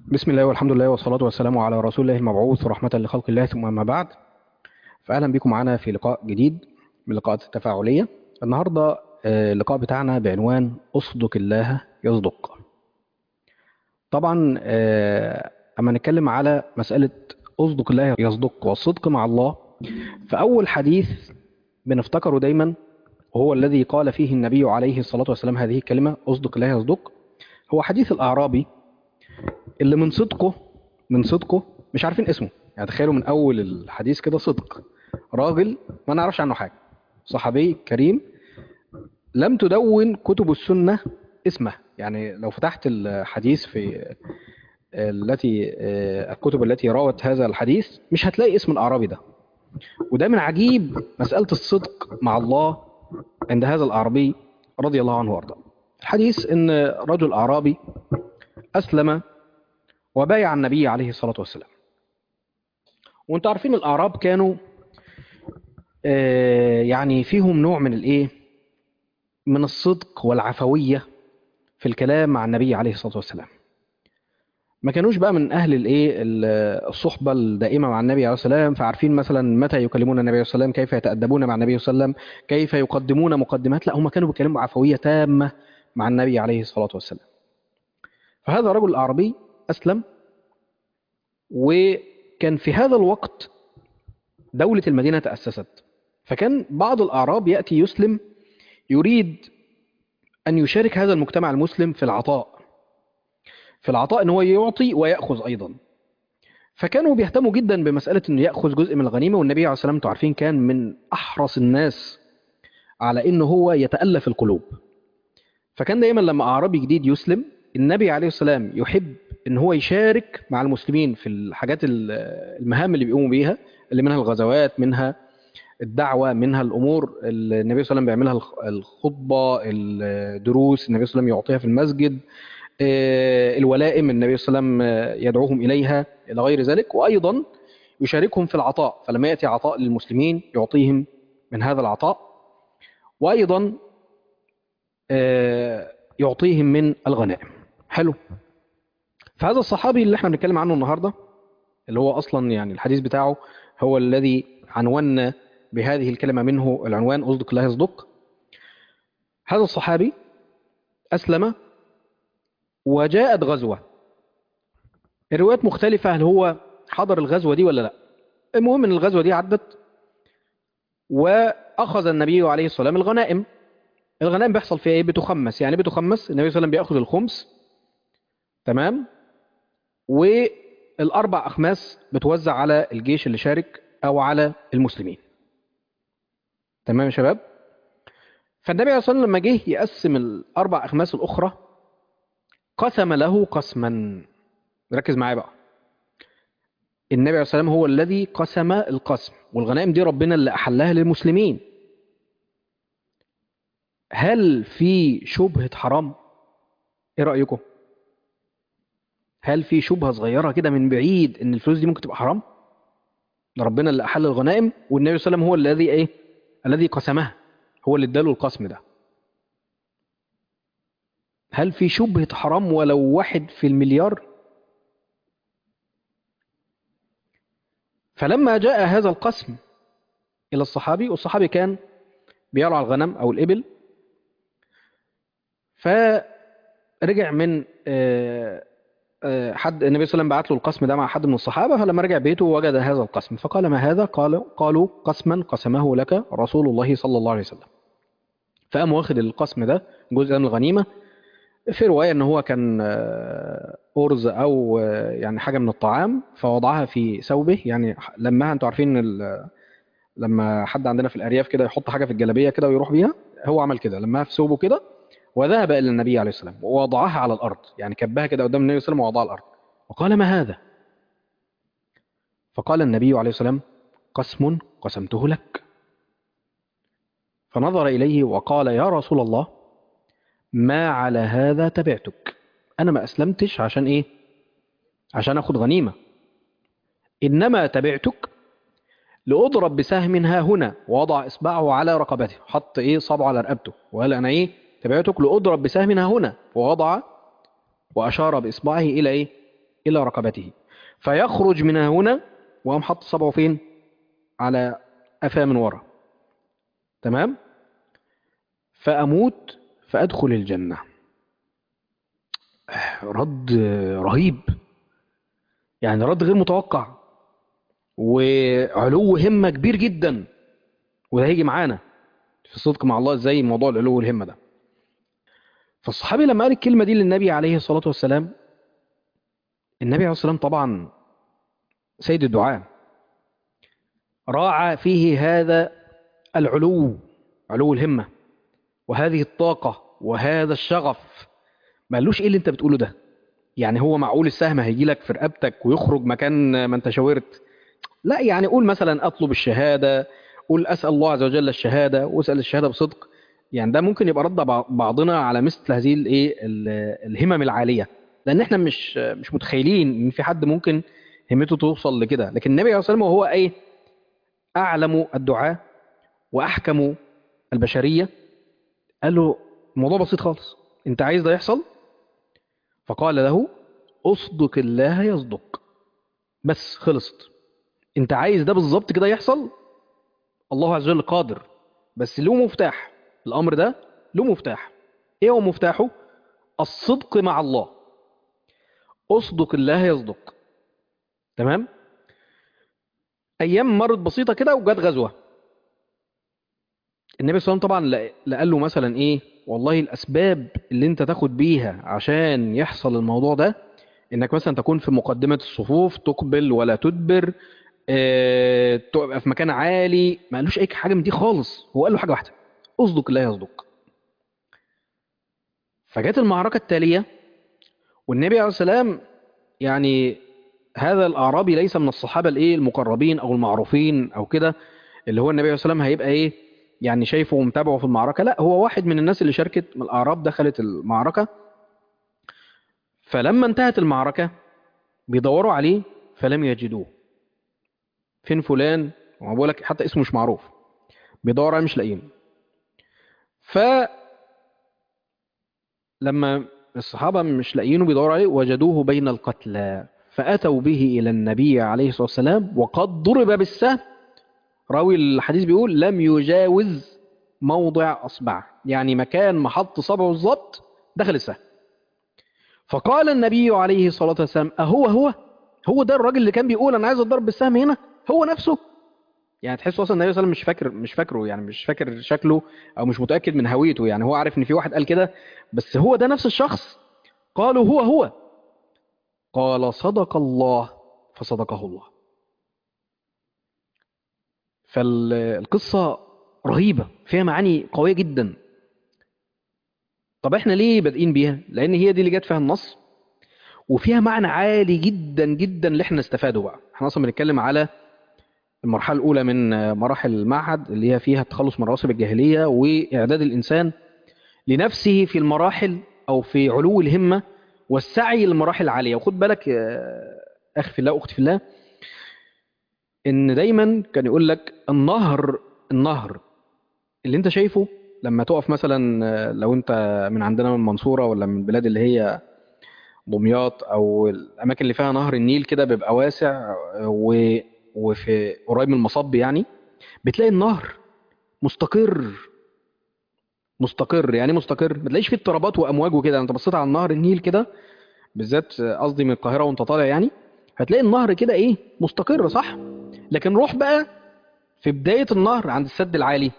بسم الله والحمد لله والصلاة والسلام على رسول الله المبعوث رحمة لخلق الله ثم أما بعد فأهلا بكم معنا في لقاء جديد من اللقاءات التفاعلية النهاردة آه، اللقاء بتاعنا بعنوان أصدق الله يصدق طبعا آه، أما نتكلم على مسألة أصدق الله يصدق والصدق مع الله فأول حديث بنفتكره دايما وهو الذي قال فيه النبي عليه الصلاة والسلام هذه الكلمة أصدق الله يصدق هو حديث الأعرابي اللي من صدقه من صدقه مش عارفين اسمه يعني تخيلوا من اول الحديث كده صدق راجل ما نعرفش عنه حاجه صحابي كريم لم تدون كتب السنه اسمه يعني لو فتحت الحديث في التي الكتب التي روت هذا الحديث مش هتلاقي اسم الاعرابي ده وده من عجيب مساله الصدق مع الله عند هذا الاعرابي رضي الله عنه وارضاه الحديث ان رجل اعرابي اسلم وبايع النبي عليه الصلاة والسلام وانتوا عارفين الأعراب كانوا آه، يعني فيهم نوع من الإيه من الصدق والعفوية في الكلام مع النبي عليه الصلاة والسلام ما كانوش بقى من أهل الإيه ال- الصحبة الدائمة مع النبي عليه الصلاة والسلام فعارفين مثلا متى يكلمون النبي عليه الصلاة والسلام كيف يتأدبون مع النبي صلى الله عليه وسلم كيف يقدمون مقدمات لا هم كانوا بيتكلموا بعفوية تامة مع النبي عليه الصلاة والسلام فهذا رجل أعرابي أسلم وكان في هذا الوقت دولة المدينة تأسست فكان بعض الأعراب يأتي يسلم يريد أن يشارك هذا المجتمع المسلم في العطاء في العطاء أن هو يعطي ويأخذ أيضا فكانوا بيهتموا جدا بمسألة أنه يأخذ جزء من الغنيمة والنبي عليه الصلاة والسلام عارفين كان من أحرص الناس على أنه هو يتألف القلوب فكان دايما لما أعرابي جديد يسلم النبي عليه السلام يحب ان هو يشارك مع المسلمين في الحاجات ال- المهام اللي بيقوموا بيها اللي منها الغزوات منها الدعوه منها الامور اللي النبي صلى الله عليه وسلم بيعملها الخ- الخطبه الدروس النبي صلى الله عليه وسلم يعطيها في المسجد آه، الولائم النبي صلى الله عليه وسلم آه، يدعوهم اليها الى غير ذلك وايضا يشاركهم في العطاء فلما ياتي عطاء للمسلمين يعطيهم من هذا العطاء وايضا آه، يعطيهم من الغنائم حلو فهذا الصحابي اللي احنا بنتكلم عنه النهارده اللي هو اصلا يعني الحديث بتاعه هو الذي عنونا بهذه الكلمه منه العنوان اصدق الله يصدق هذا الصحابي اسلم وجاءت غزوه الروايات مختلفه هل هو حضر الغزوه دي ولا لا المهم ان الغزوه دي عدت واخذ النبي عليه الصلاه والسلام الغنائم الغنائم بيحصل فيها ايه بتخمس يعني بتخمس النبي صلى الله عليه وسلم بياخذ الخمس تمام والاربع اخماس بتوزع على الجيش اللي شارك او على المسلمين تمام يا شباب فالنبي عليه الصلاه والسلام لما جه يقسم الاربع اخماس الاخرى قسم له قسما ركز معايا بقى النبي عليه الصلاه والسلام هو الذي قسم القسم والغنائم دي ربنا اللي احلها للمسلمين هل في شبهه حرام ايه رايكم هل في شبهه صغيره كده من بعيد ان الفلوس دي ممكن تبقى حرام ده ربنا اللي احل الغنائم والنبي صلى الله عليه وسلم هو الذي ايه الذي قسمها هو اللي اداله القسم ده هل في شبهه حرام ولو واحد في المليار فلما جاء هذا القسم الى الصحابي والصحابي كان بيرعى الغنم او الابل فرجع من آه، آه، حد النبي صلى الله عليه وسلم بعت له القسم ده مع حد من الصحابه فلما رجع بيته وجد هذا القسم فقال ما هذا قال قالوا قسما قسمه لك رسول الله صلى الله عليه وسلم فقام واخد القسم ده جزء من الغنيمه في روايه ان هو كان آه، ارز او آه، يعني حاجه من الطعام فوضعها في ثوبه يعني لمها انتوا عارفين ال- لما حد عندنا في الارياف كده يحط حاجه في الجلابيه كده ويروح بيها هو عمل كده لمها في ثوبه كده وذهب الى النبي عليه السلام ووضعها على الارض يعني كبها كده قدام النبي صلى الله عليه وسلم ووضعها على الارض وقال ما هذا فقال النبي عليه السلام قسم قسمته لك فنظر اليه وقال يا رسول الله ما على هذا تبعتك انا ما اسلمتش عشان ايه عشان اخد غنيمه انما تبعتك لاضرب بسهم ها هنا ووضع اصبعه على رقبته حط ايه صبعه على رقبته وقال انا ايه تبعتك لاضرب بسهم ها هنا ووضع واشار باصبعه الى ايه إلى رقبته فيخرج من هنا وقام حط صبعه فين على قفاه من ورا تمام فأموت فأدخل الجنة رد رهيب يعني رد غير متوقع وعلو همة كبير جدا وده هيجي معانا في الصدق مع الله ازاي موضوع العلو والهمة ده فالصحابي لما قال الكلمة دي للنبي عليه الصلاة والسلام النبي عليه الصلاة والسلام طبعا سيد الدعاء راعى فيه هذا العلو علو الهمة وهذه الطاقة وهذا الشغف ما قالوش ايه اللي انت بتقوله ده يعني هو معقول السهم هيجي لك في رقبتك ويخرج مكان ما انت شاورت لا يعني قول مثلا اطلب الشهادة قول اسأل الله عز وجل الشهادة واسأل الشهادة بصدق يعني ده ممكن يبقى رد بعضنا على مثل هذه الايه الهمم العالية لان احنا مش مش متخيلين ان في حد ممكن همته توصل لكده لكن النبي عليه الصلاه والسلام وهو ايه اعلم الدعاء واحكم البشريه قال له الموضوع بسيط خالص انت عايز ده يحصل فقال له اصدق الله يصدق بس خلصت انت عايز ده بالظبط كده يحصل الله عز وجل قادر بس له مفتاح الامر ده له مفتاح ايه هو مفتاحه الصدق مع الله اصدق الله يصدق تمام ايام مرت بسيطه كده وجت غزوه النبي صلى الله عليه وسلم طبعا لا قال له مثلا ايه والله الاسباب اللي انت تاخد بيها عشان يحصل الموضوع ده انك مثلا تكون في مقدمه الصفوف تقبل ولا تدبر اه تبقى في مكان عالي ما قالوش اي حاجه من دي خالص هو قال له حاجه واحده اصدق لا يصدق فجت المعركه التاليه والنبي عليه السلام يعني هذا الأعرابي ليس من الصحابة الايه المقربين أو المعروفين أو كده اللي هو النبي عليه السلام هيبقى إيه يعني شايفه ومتابعه في المعركة لا هو واحد من الناس اللي شاركت من الأعراب دخلت المعركة فلما انتهت المعركة بيدوروا عليه فلم يجدوه فين فلان وما بقول لك حتى اسمه مش معروف بيدوروا عليه مش لاقيينه ف لما الصحابة مش لاقيينه بيدوروا عليه وجدوه بين القتلى فأتوا به إلى النبي عليه الصلاة والسلام وقد ضرب بالسهم راوي الحديث بيقول لم يجاوز موضع أصبعه يعني مكان ما حط صبعه بالظبط دخل السهم فقال النبي عليه الصلاة والسلام أهو هو هو ده الراجل اللي كان بيقول أنا عايز أضرب بالسهم هنا هو نفسه يعني تحس اصلا النبي صلى الله عليه وسلم مش فاكر مش فاكره يعني مش فاكر شكله او مش متاكد من هويته يعني هو عارف ان في واحد قال كده بس هو ده نفس الشخص قالوا هو هو قال صدق الله فصدقه الله فالقصة رهيبة فيها معاني قوية جدا طب احنا ليه بادئين بيها لان هي دي اللي جت فيها النص وفيها معنى عالي جدا جدا اللي احنا نستفاده بقى احنا اصلا بنتكلم على المرحلة الأولى من مراحل المعهد اللي هي فيها التخلص من رواسب الجاهلية وإعداد الإنسان لنفسه في المراحل أو في علو الهمة والسعي للمراحل العالية وخد بالك أخي في الله أختي في الله إن دايما كان يقول لك النهر النهر اللي أنت شايفه لما تقف مثلا لو أنت من عندنا من المنصورة ولا من البلاد اللي هي دمياط أو الأماكن اللي فيها نهر النيل كده بيبقى واسع و وفي قريب من المصب يعني بتلاقي النهر مستقر مستقر يعني مستقر ما تلاقيش فيه اضطرابات وامواج وكده انت بصيت على النهر النيل كده بالذات قصدي من القاهره وانت طالع يعني هتلاقي النهر كده ايه مستقر صح لكن روح بقى في بدايه النهر عند السد العالي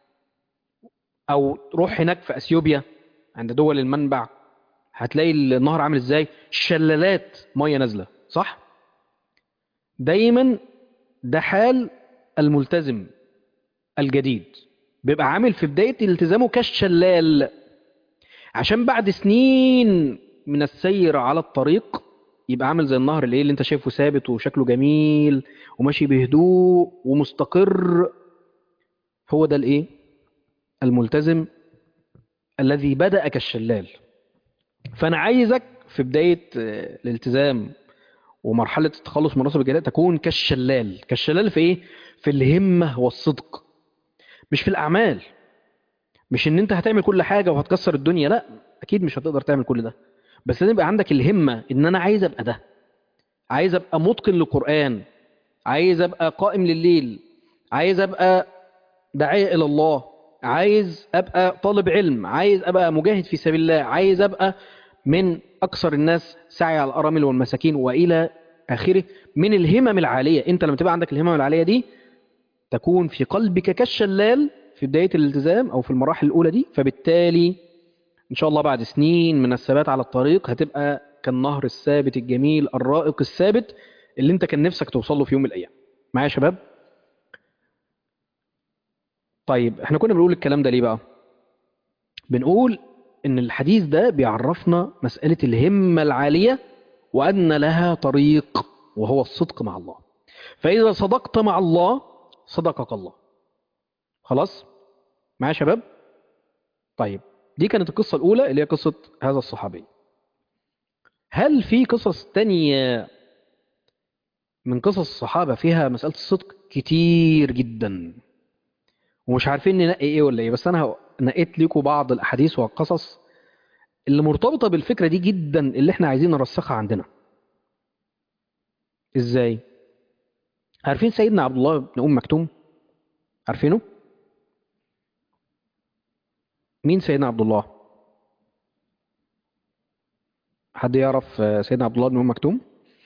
او روح هناك في اثيوبيا عند دول المنبع هتلاقي النهر عامل ازاي شلالات ميه نازله صح دايما ده حال الملتزم الجديد بيبقى عامل في بداية التزامه كالشلال عشان بعد سنين من السير على الطريق يبقى عامل زي النهر اللي, اللي انت شايفه ثابت وشكله جميل وماشي بهدوء ومستقر هو ده الايه الملتزم الذي بدأ كالشلال فانا عايزك في بداية الالتزام ومرحلة التخلص من راسب الجلاء تكون كالشلال كالشلال في ايه في الهمة والصدق مش في الأعمال مش ان انت هتعمل كل حاجة وهتكسر الدنيا لا اكيد مش هتقدر تعمل كل ده بس لازم يبقى عندك الهمة ان انا عايز ابقى ده عايز ابقى متقن للقرآن عايز ابقى قائم لليل عايز ابقى داعية الى الله عايز ابقى طالب علم عايز ابقى مجاهد في سبيل الله عايز ابقى من اكثر الناس سعي على الارامل والمساكين والى اخره من الهمم العالية انت لما تبقى عندك الهمم العالية دي تكون في قلبك كالشلال في بداية الالتزام او في المراحل الاولى دي فبالتالي ان شاء الله بعد سنين من الثبات على الطريق هتبقى كالنهر الثابت الجميل الرائق الثابت اللي انت كان نفسك توصل له في يوم من الايام معايا يا شباب طيب احنا كنا بنقول الكلام ده ليه بقى بنقول ان الحديث ده بيعرفنا مسألة الهمة العالية وأن لها طريق وهو الصدق مع الله فإذا صدقت مع الله صدقك الله خلاص معايا يا شباب طيب دي كانت القصة الأولى اللي هي قصة هذا الصحابي هل في قصص تانية من قصص الصحابة فيها مسألة الصدق كتير جدا ومش عارفين ننقي ايه ولا ايه بس انا نقيت لكم بعض الاحاديث والقصص اللي مرتبطة بالفكرة دي جدا اللي احنا عايزين نرسخها عندنا ازاي عارفين سيدنا عبد الله بن ام مكتوم عارفينه مين سيدنا عبد الله حد يعرف سيدنا عبد الله بن ام مكتوم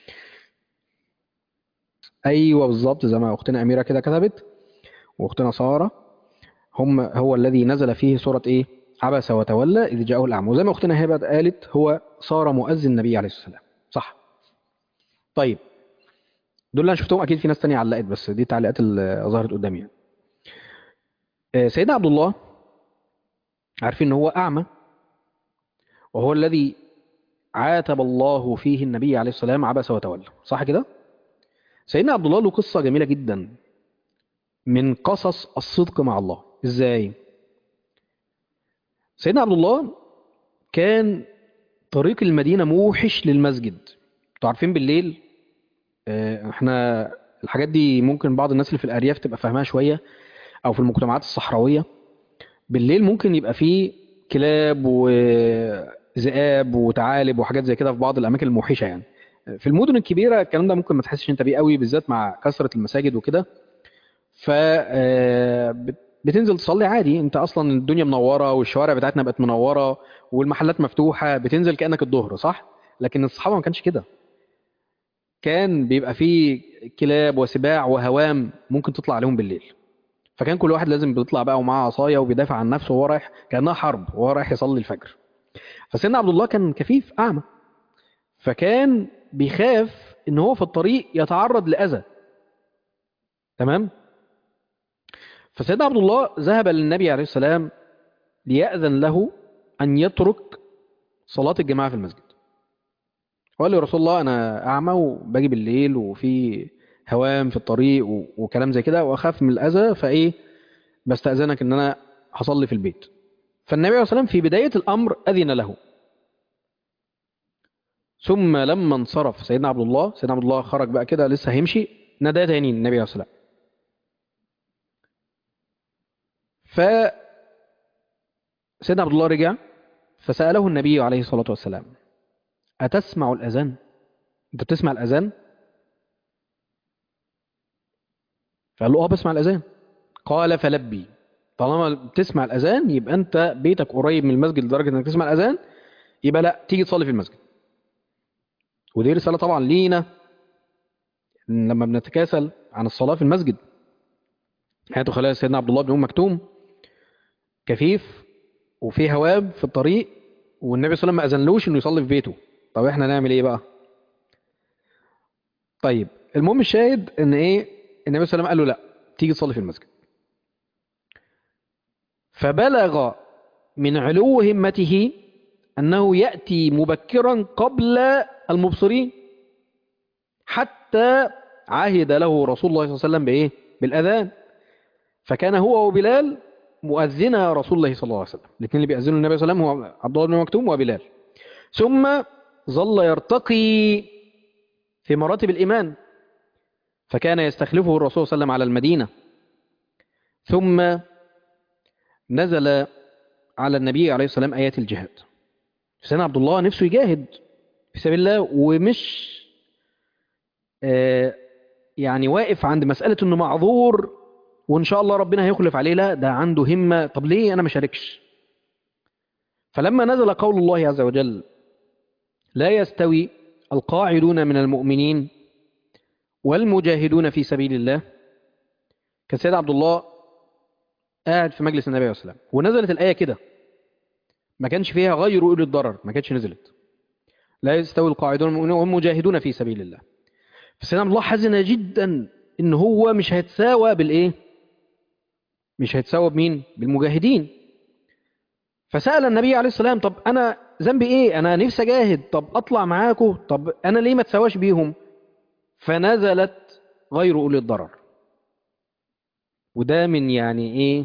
ايوه بالظبط زي ما اختنا اميره كده كتبت واختنا ساره هم هو الذي نزل فيه سوره ايه عبس وتولى اذ جاءه الاعمى وزي ما اختنا هبه قالت هو صار مؤذن النبي عليه الصلاه والسلام صح طيب دول اللي انا شفتهم اكيد في ناس تانية علقت بس دي التعليقات اللي ظهرت قدامي يعني. سيدنا عبد الله عارفين ان هو اعمى وهو الذي عاتب الله فيه النبي عليه السلام عبس وتولى صح كده سيدنا عبد الله له قصة جميلة جدا من قصص الصدق مع الله ازاي سيدنا عبد الله كان طريق المدينة موحش للمسجد انتوا عارفين بالليل احنا الحاجات دي ممكن بعض الناس اللي في الارياف تبقى فاهمها شوية او في المجتمعات الصحراوية بالليل ممكن يبقى فيه كلاب وذئاب وثعالب وحاجات زي كده في بعض الاماكن الموحشه يعني في المدن الكبيره الكلام ده ممكن ما تحسش انت بيه قوي بالذات مع كثره المساجد وكده ف بتنزل تصلي عادي انت اصلا الدنيا منوره والشوارع بتاعتنا بقت منوره والمحلات مفتوحه بتنزل كانك الظهر صح لكن الصحابه ما كانش كده كان بيبقى فيه كلاب وسباع وهوام ممكن تطلع عليهم بالليل فكان كل واحد لازم بيطلع بقى ومعاه عصايه وبيدافع عن نفسه وهو رايح كانها حرب وهو رايح يصلي الفجر فسيدنا عبد الله كان كفيف اعمى فكان بيخاف ان هو في الطريق يتعرض لاذى تمام فسيدنا عبد الله ذهب للنبي عليه السلام ليأذن له ان يترك صلاة الجماعة في المسجد وقال له يا رسول الله انا اعمى وباجي بالليل وفي هوام في الطريق وكلام زي كده واخاف من الاذى فايه بستاذنك ان انا هصلي في البيت فالنبي عليه الصلاه والسلام في بدايه الامر اذن له ثم لما انصرف سيدنا عبد الله سيدنا عبد الله خرج بقى كده لسه هيمشي نادى تاني النبي عليه الصلاه والسلام ف سيدنا عبد الله رجع فساله النبي عليه الصلاه والسلام اتسمع الاذان انت بتسمع الاذان فقال له اه بسمع الاذان قال فلبي طالما بتسمع الاذان يبقى انت بيتك قريب من المسجد لدرجه انك تسمع الاذان يبقى لا تيجي تصلي في المسجد ودي رساله طبعا لينا لما بنتكاسل عن الصلاه في المسجد حياته خلال سيدنا عبد الله بن ام مكتوم كفيف وفي هواب في الطريق والنبي صلى الله عليه وسلم ما اذنلوش انه يصلي في بيته طب احنا نعمل ايه بقى طيب المهم الشاهد ان ايه النبي صلى الله عليه وسلم قال له لا تيجي تصلي في المسجد فبلغ من علو همته أنه يأتي مبكرا قبل المبصرين حتى عهد له رسول الله صلى الله عليه وسلم بإيه؟ بالأذان فكان هو وبلال مؤذنا رسول الله صلى الله عليه وسلم الاثنين اللي بيأذنوا النبي صلى الله عليه وسلم هو عبد الله بن مكتوم وبلال ثم ظل يرتقي في مراتب الإيمان فكان يستخلفه الرسول صلى الله عليه وسلم على المدينة ثم نزل على النبي عليه السلام آيات الجهاد سيدنا عبد الله نفسه يجاهد في سبيل الله ومش آه، يعني واقف عند مسألة انه معذور وان شاء الله ربنا هيخلف عليه لا ده عنده همة طب ليه انا ما شاركش فلما نزل قول الله عز وجل لا يستوي القاعدون من المؤمنين والمجاهدون في سبيل الله كان سيد عبد الله قاعد في مجلس النبي عليه الصلاة والسلام ونزلت الآية كده ما كانش فيها غير أولي الضرر ما كانتش نزلت لا يستوي القاعدون من المؤمنين والمجاهدون في سبيل الله فسيدنا عبد الله حزن جدا ان هو مش هيتساوى بالايه مش هيتساوى بمين بالمجاهدين فسأل النبي عليه الصلاة والسلام طب انا ذنبي ايه انا نفسي اجاهد طب اطلع معاكم طب انا ليه ما اتساواش بيهم فنزلت غير اولي الضرر وده من يعني ايه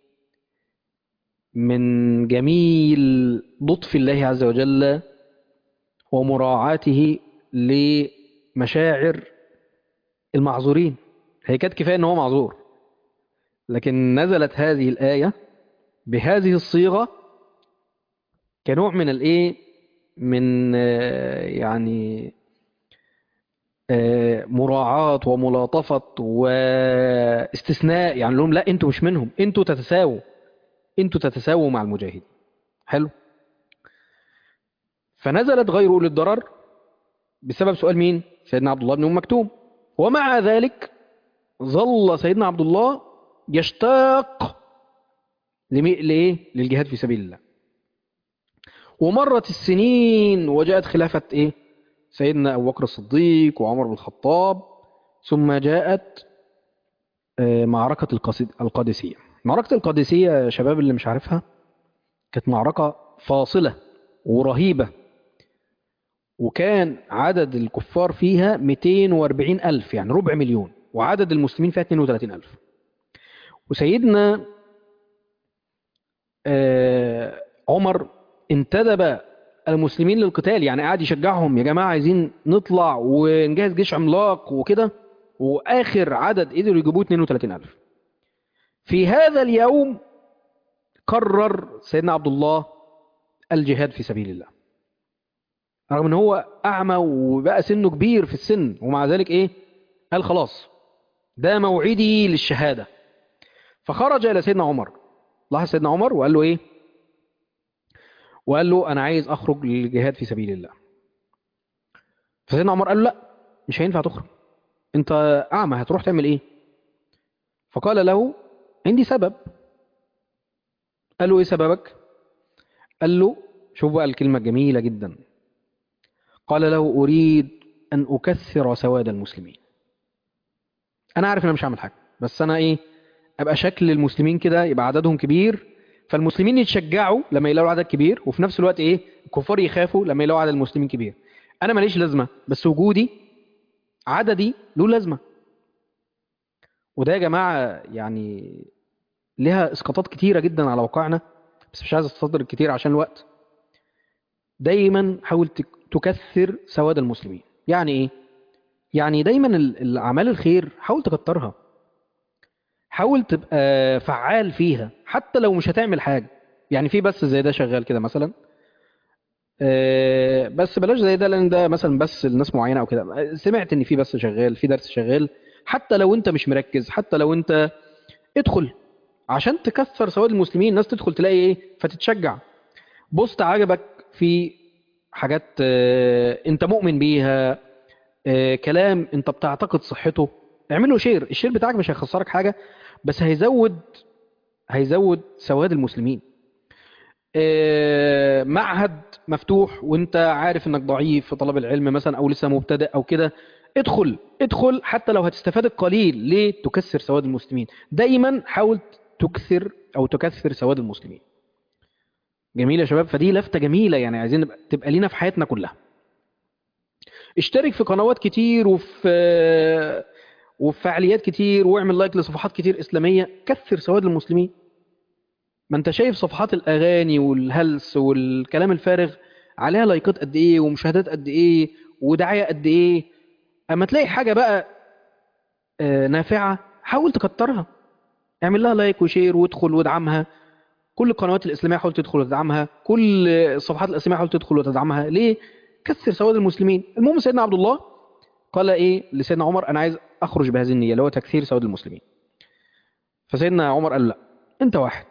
من جميل لطف الله عز وجل ومراعاته لمشاعر المعذورين هي كانت كفايه ان هو معذور لكن نزلت هذه الايه بهذه الصيغه كنوع من الايه من آه، يعني آه، مراعاة وملاطفة واستثناء يعني لهم لا انتوا مش منهم انتوا تتساووا انتوا تتساووا مع المجاهدين حلو فنزلت غير أولي الضرر بسبب سؤال مين سيدنا عبد الله بن أم مكتوم ومع ذلك ظل سيدنا عبد الله يشتاق لمي... لإيه؟ للجهاد في سبيل الله ومرت السنين وجاءت خلافة إيه؟ سيدنا أبو بكر الصديق وعمر بن الخطاب ثم جاءت آه، معركة القصيد- القادسية معركة القادسية يا شباب اللي مش عارفها كانت معركة فاصلة ورهيبة وكان عدد الكفار فيها 240 ألف يعني ربع مليون وعدد المسلمين فيها 32 ألف وسيدنا آه، عمر انتدب المسلمين للقتال يعني قاعد يشجعهم يا جماعة عايزين نطلع ونجهز جيش عملاق وكده وآخر عدد قدروا يجيبوه 32 ألف في هذا اليوم قرر سيدنا عبد الله الجهاد في سبيل الله رغم ان هو اعمى وبقى سنه كبير في السن ومع ذلك ايه قال خلاص ده موعدي للشهادة فخرج الى سيدنا عمر لاحظ سيدنا عمر وقال له ايه وقال له انا عايز اخرج للجهاد في سبيل الله فسيدنا عمر قال له لا مش هينفع تخرج انت اعمى هتروح تعمل ايه فقال له عندي سبب قال له ايه سببك قال له شوف بقى الكلمة الجميلة جدا قال له أريد أن أكثر سواد المسلمين أنا عارف إن أنا مش هعمل حاجة بس أنا إيه أبقى شكل المسلمين كده يبقى عددهم كبير فالمسلمين يتشجعوا لما يلاقوا عدد كبير وفي نفس الوقت إيه الكفار يخافوا لما يلاقوا عدد المسلمين كبير أنا ماليش لازمة بس وجودي عددي له لازمة وده يا جماعة يعني لها اسقاطات كتيرة جدا على واقعنا بس مش عايز استطرد كتير عشان الوقت دايما حاول تك- تكثر سواد المسلمين يعني ايه يعني دايما ال- الاعمال الخير حاول تكترها حاول تبقى فعال فيها حتى لو مش هتعمل حاجة يعني في بس زي ده شغال كده مثلا آه، بس بلاش زي ده لان ده مثلا بس لناس معينة او كده سمعت ان في بس شغال في درس شغال حتى لو انت مش مركز حتى لو انت ادخل عشان تكثر سواد المسلمين الناس تدخل تلاقي ايه فتتشجع بوست عجبك في حاجات آه، انت مؤمن بيها آه، كلام انت بتعتقد صحته اعمله شير الشير بتاعك مش هيخسرك حاجة بس هيزود هيزود سواد المسلمين آه، معهد مفتوح وانت عارف انك ضعيف في طلب العلم مثلا او لسه مبتدئ او كده ادخل ادخل حتى لو هتستفاد القليل ليه تكسر سواد المسلمين دايما حاول تكثر او تكثر سواد المسلمين جميل يا شباب فدي لفتة جميلة يعني عايزين نبقى تبقى لينا في حياتنا كلها اشترك في قنوات كتير وفي وفي فعاليات كتير واعمل لايك لصفحات كتير إسلامية كثر سواد المسلمين ما انت شايف صفحات الأغاني والهلس والكلام الفارغ عليها لايكات قد ايه ومشاهدات قد ايه ودعاية قد ايه اما تلاقي حاجة بقى آه، نافعة حاول تكترها اعمل لها لايك وشير وادخل وادعمها كل القنوات الإسلامية حاول تدخل وتدعمها كل الصفحات الإسلامية حاول تدخل وتدعمها ليه؟ كثر سواد المسلمين المهم سيدنا عبد الله قال ايه لسيدنا عمر انا عايز اخرج بهذه النيه اللي هو تكثير سواد المسلمين فسيدنا عمر قال لا انت واحد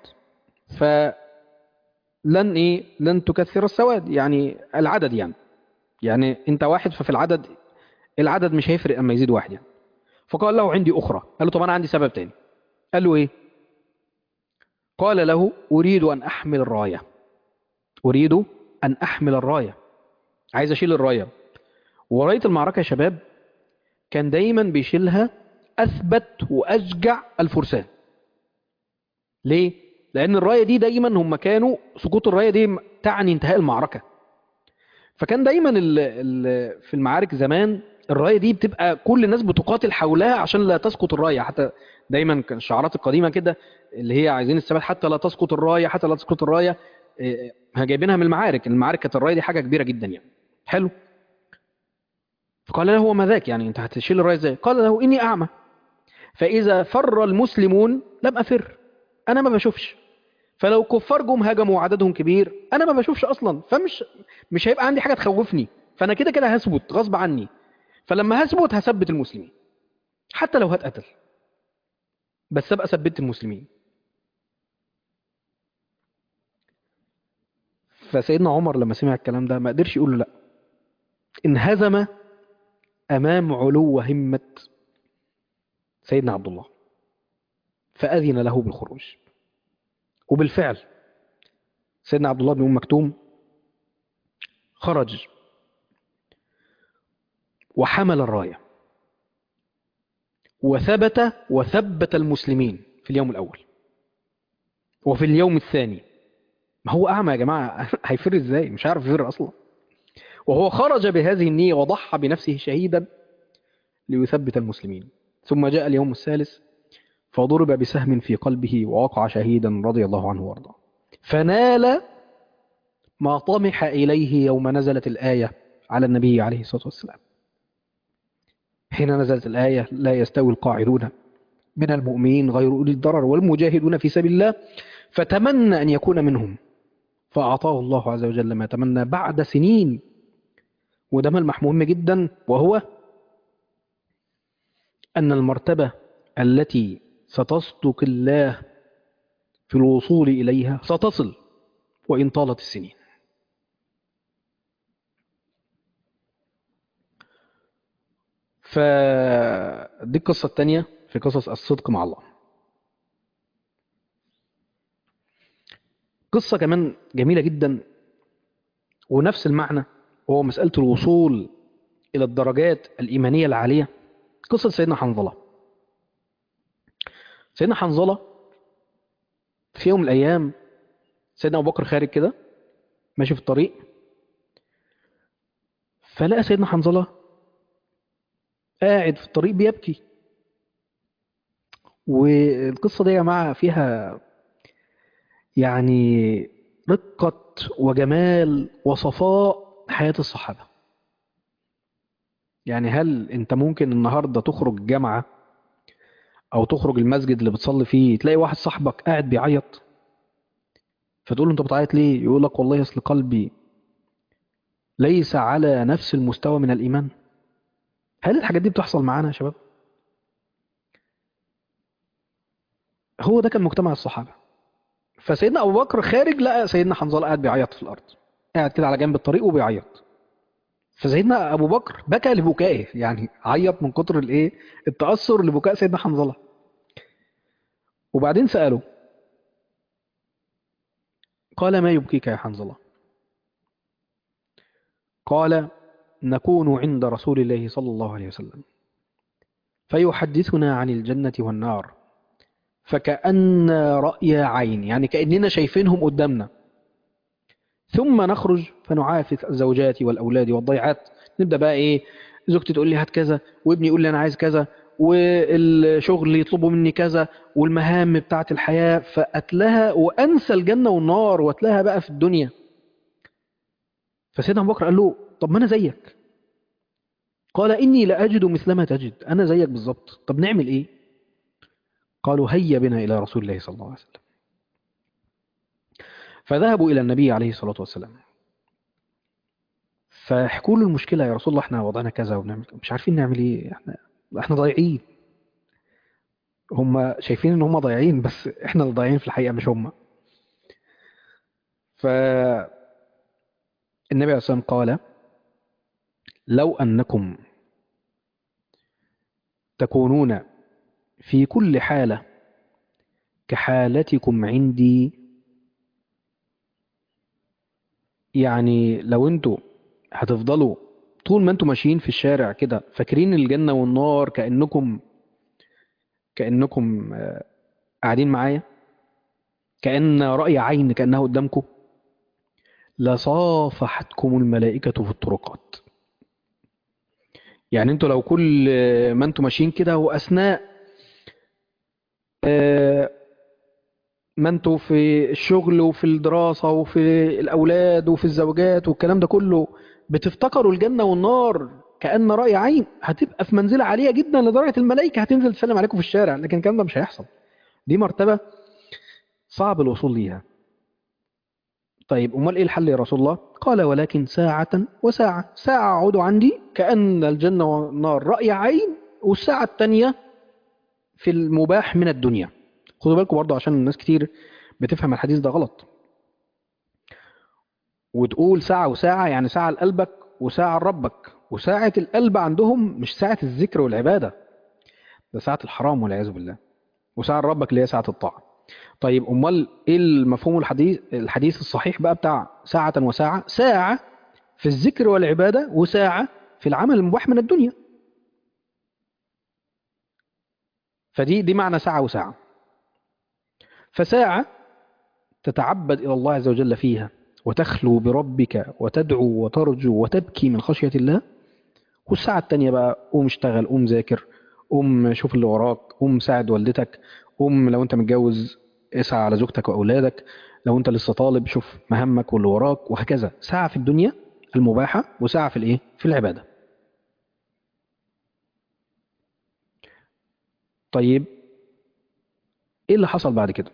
فلن ايه لن تكثر السواد يعني العدد يعني يعني انت واحد ففي العدد العدد مش هيفرق اما يزيد واحد يعني فقال له عندي اخرى قال له طب انا عندي سبب تاني قال له ايه قال له اريد ان احمل الرايه اريد ان احمل الرايه عايز اشيل الرايه ورايه المعركه يا شباب كان دايما بيشيلها اثبت واشجع الفرسان ليه لان الرايه دي دايما هم كانوا سقوط الرايه دي تعني انتهاء المعركه فكان دايما ال ال في المعارك زمان الرايه دي بتبقى كل الناس بتقاتل حولها عشان لا تسقط الرايه حتى دايما كان الشعارات القديمه كده اللي هي عايزين الثبات حتى لا تسقط الرايه حتى لا تسقط الرايه إيه، جايبينها من المعارك المعارك كانت الرايه دي حاجه كبيره جدا يعني حلو فقال له وما ذاك يعني انت هتشيل الرايه ازاي قال له اني اعمى فاذا فر المسلمون لم افر انا ما بشوفش فلو كفار جم هجموا وعددهم كبير انا ما بشوفش اصلا فمش مش هيبقى عندي حاجه تخوفني فانا كده كده هثبت غصب عني فلما هثبت هثبت المسلمين حتى لو هتقتل بس ابقى ثبت المسلمين فسيدنا عمر لما سمع الكلام ده ما قدرش يقول له لا انهزم امام علو همه سيدنا عبد الله فاذن له بالخروج وبالفعل سيدنا عبد الله بن ام مكتوم خرج وحمل الرايه وثبت وثبت المسلمين في اليوم الاول وفي اليوم الثاني ما هو اعمى يا جماعه هيفر ازاي مش عارف يفر اصلا وهو خرج بهذه النيه وضحى بنفسه شهيدا ليثبت المسلمين ثم جاء اليوم الثالث فضرب بسهم في قلبه ووقع شهيدا رضي الله عنه وارضاه فنال ما طمح إليه يوم نزلت الآية على النبي عليه الصلاة والسلام حين نزلت الآية لا يستوي القاعدون من المؤمنين غير أولي الضرر والمجاهدون في سبيل الله فتمنى أن يكون منهم فأعطاه الله عز وجل ما تمنى بعد سنين وده ملمح مهم جدا وهو أن المرتبة التي ستصدق الله في الوصول إليها ستصل وإن طالت السنين فدي القصة الثانية في قصص الصدق مع الله قصة كمان جميلة جدا ونفس المعنى وهو مسألة الوصول إلى الدرجات الإيمانية العالية قصة سيدنا حنظلة سيدنا حنظلة في يوم من الأيام سيدنا أبو بكر خارج كده ماشي في الطريق فلقى سيدنا حنظلة قاعد في الطريق بيبكي والقصة دي يا جماعة فيها يعني رقة وجمال وصفاء حياة الصحابة يعني هل انت ممكن النهاردة تخرج الجامعة او تخرج المسجد اللي بتصلي فيه تلاقي واحد صاحبك قاعد بيعيط فتقول له انت بتعيط ليه يقول لك والله اصل قلبي ليس على نفس المستوى من الايمان هل الحاجات دي بتحصل معانا يا شباب هو ده كان مجتمع الصحابه فسيدنا ابو بكر خارج لقى سيدنا حنظله قاعد بيعيط في الارض قاعد كده على جنب الطريق وبيعيط فسيدنا ابو بكر بكى لبكائه يعني عيط من كتر الايه التاثر لبكاء سيدنا حنظله وبعدين ساله قال ما يبكيك يا حنظله قال نكون عند رسول الله صلى الله عليه وسلم فيحدثنا عن الجنه والنار فكأن رأي عين يعني كأننا شايفينهم قدامنا ثم نخرج فنعافس الزوجات والأولاد والضيعات نبدأ بقى إيه زوجتي تقول لي هات كذا وابني يقول لي أنا عايز كذا والشغل يطلبوا مني كذا والمهام بتاعة الحياة فأتلها وأنسى الجنة والنار وأتلها بقى في الدنيا فسيدنا أبو بكر قال له طب ما أنا زيك قال إني لأجد مثلما تجد أنا زيك بالظبط طب نعمل إيه قالوا هيا بنا إلى رسول الله صلى الله عليه وسلم فذهبوا إلى النبي عليه الصلاة والسلام فيحكوا له المشكله يا رسول الله احنا وضعنا كذا وبنعمل مش عارفين نعمل ايه احنا احنا ضايعين هم شايفين ان هم ضايعين بس احنا اللي ضايعين في الحقيقه مش هم فالنبي عليه الصلاه والسلام قال لو انكم تكونون في كل حاله كحالتكم عندي يعني لو انتوا هتفضلوا طول ما انتوا ماشيين في الشارع كده فاكرين الجنة والنار كأنكم كأنكم آه، قاعدين معايا كأن رأي عين كأنها قدامكم لصافحتكم الملائكة في الطرقات يعني انتوا لو كل آه، ما انتوا ماشيين كده وأثناء آه، ما انتوا في الشغل وفي الدراسة وفي الأولاد وفي الزوجات والكلام ده كله بتفتكروا الجنة والنار كأن رأي عين هتبقى في منزلة عالية جدا لدرجة الملائكة هتنزل تسلم عليكم في الشارع لكن الكلام ده مش هيحصل دي مرتبة صعب الوصول ليها طيب أمال إيه الحل يا رسول الله قال ولكن ساعة وساعة ساعة أقعد عندي كأن الجنة والنار رأي عين والساعة التانية في المباح من الدنيا خدوا بالكم برضه عشان الناس كتير بتفهم الحديث ده غلط وتقول ساعة وساعة يعني ساعة لقلبك وساعة لربك وساعة القلب عندهم مش ساعة الذكر والعبادة ده ساعة الحرام والعياذ بالله وساعة لربك اللي هي ساعة الطاعة طيب أمال إيه المفهوم الحديث الحديث الصحيح بقى بتاع ساعة وساعة ساعة في الذكر والعبادة وساعة في العمل المباح من الدنيا فدي دي معنى ساعة وساعة فساعة تتعبد إلى الله عز وجل فيها وتخلو بربك وتدعو وترجو وتبكي من خشية الله والساعة التانية بقى قوم اشتغل قوم ذاكر قوم شوف اللي وراك قوم ساعد والدتك قوم لو انت متجوز اسعى على زوجتك وأولادك لو انت لسه طالب شوف مهمك واللي وراك وهكذا ساعة في الدنيا المباحة وساعة في الايه في العبادة طيب ايه اللي حصل بعد كده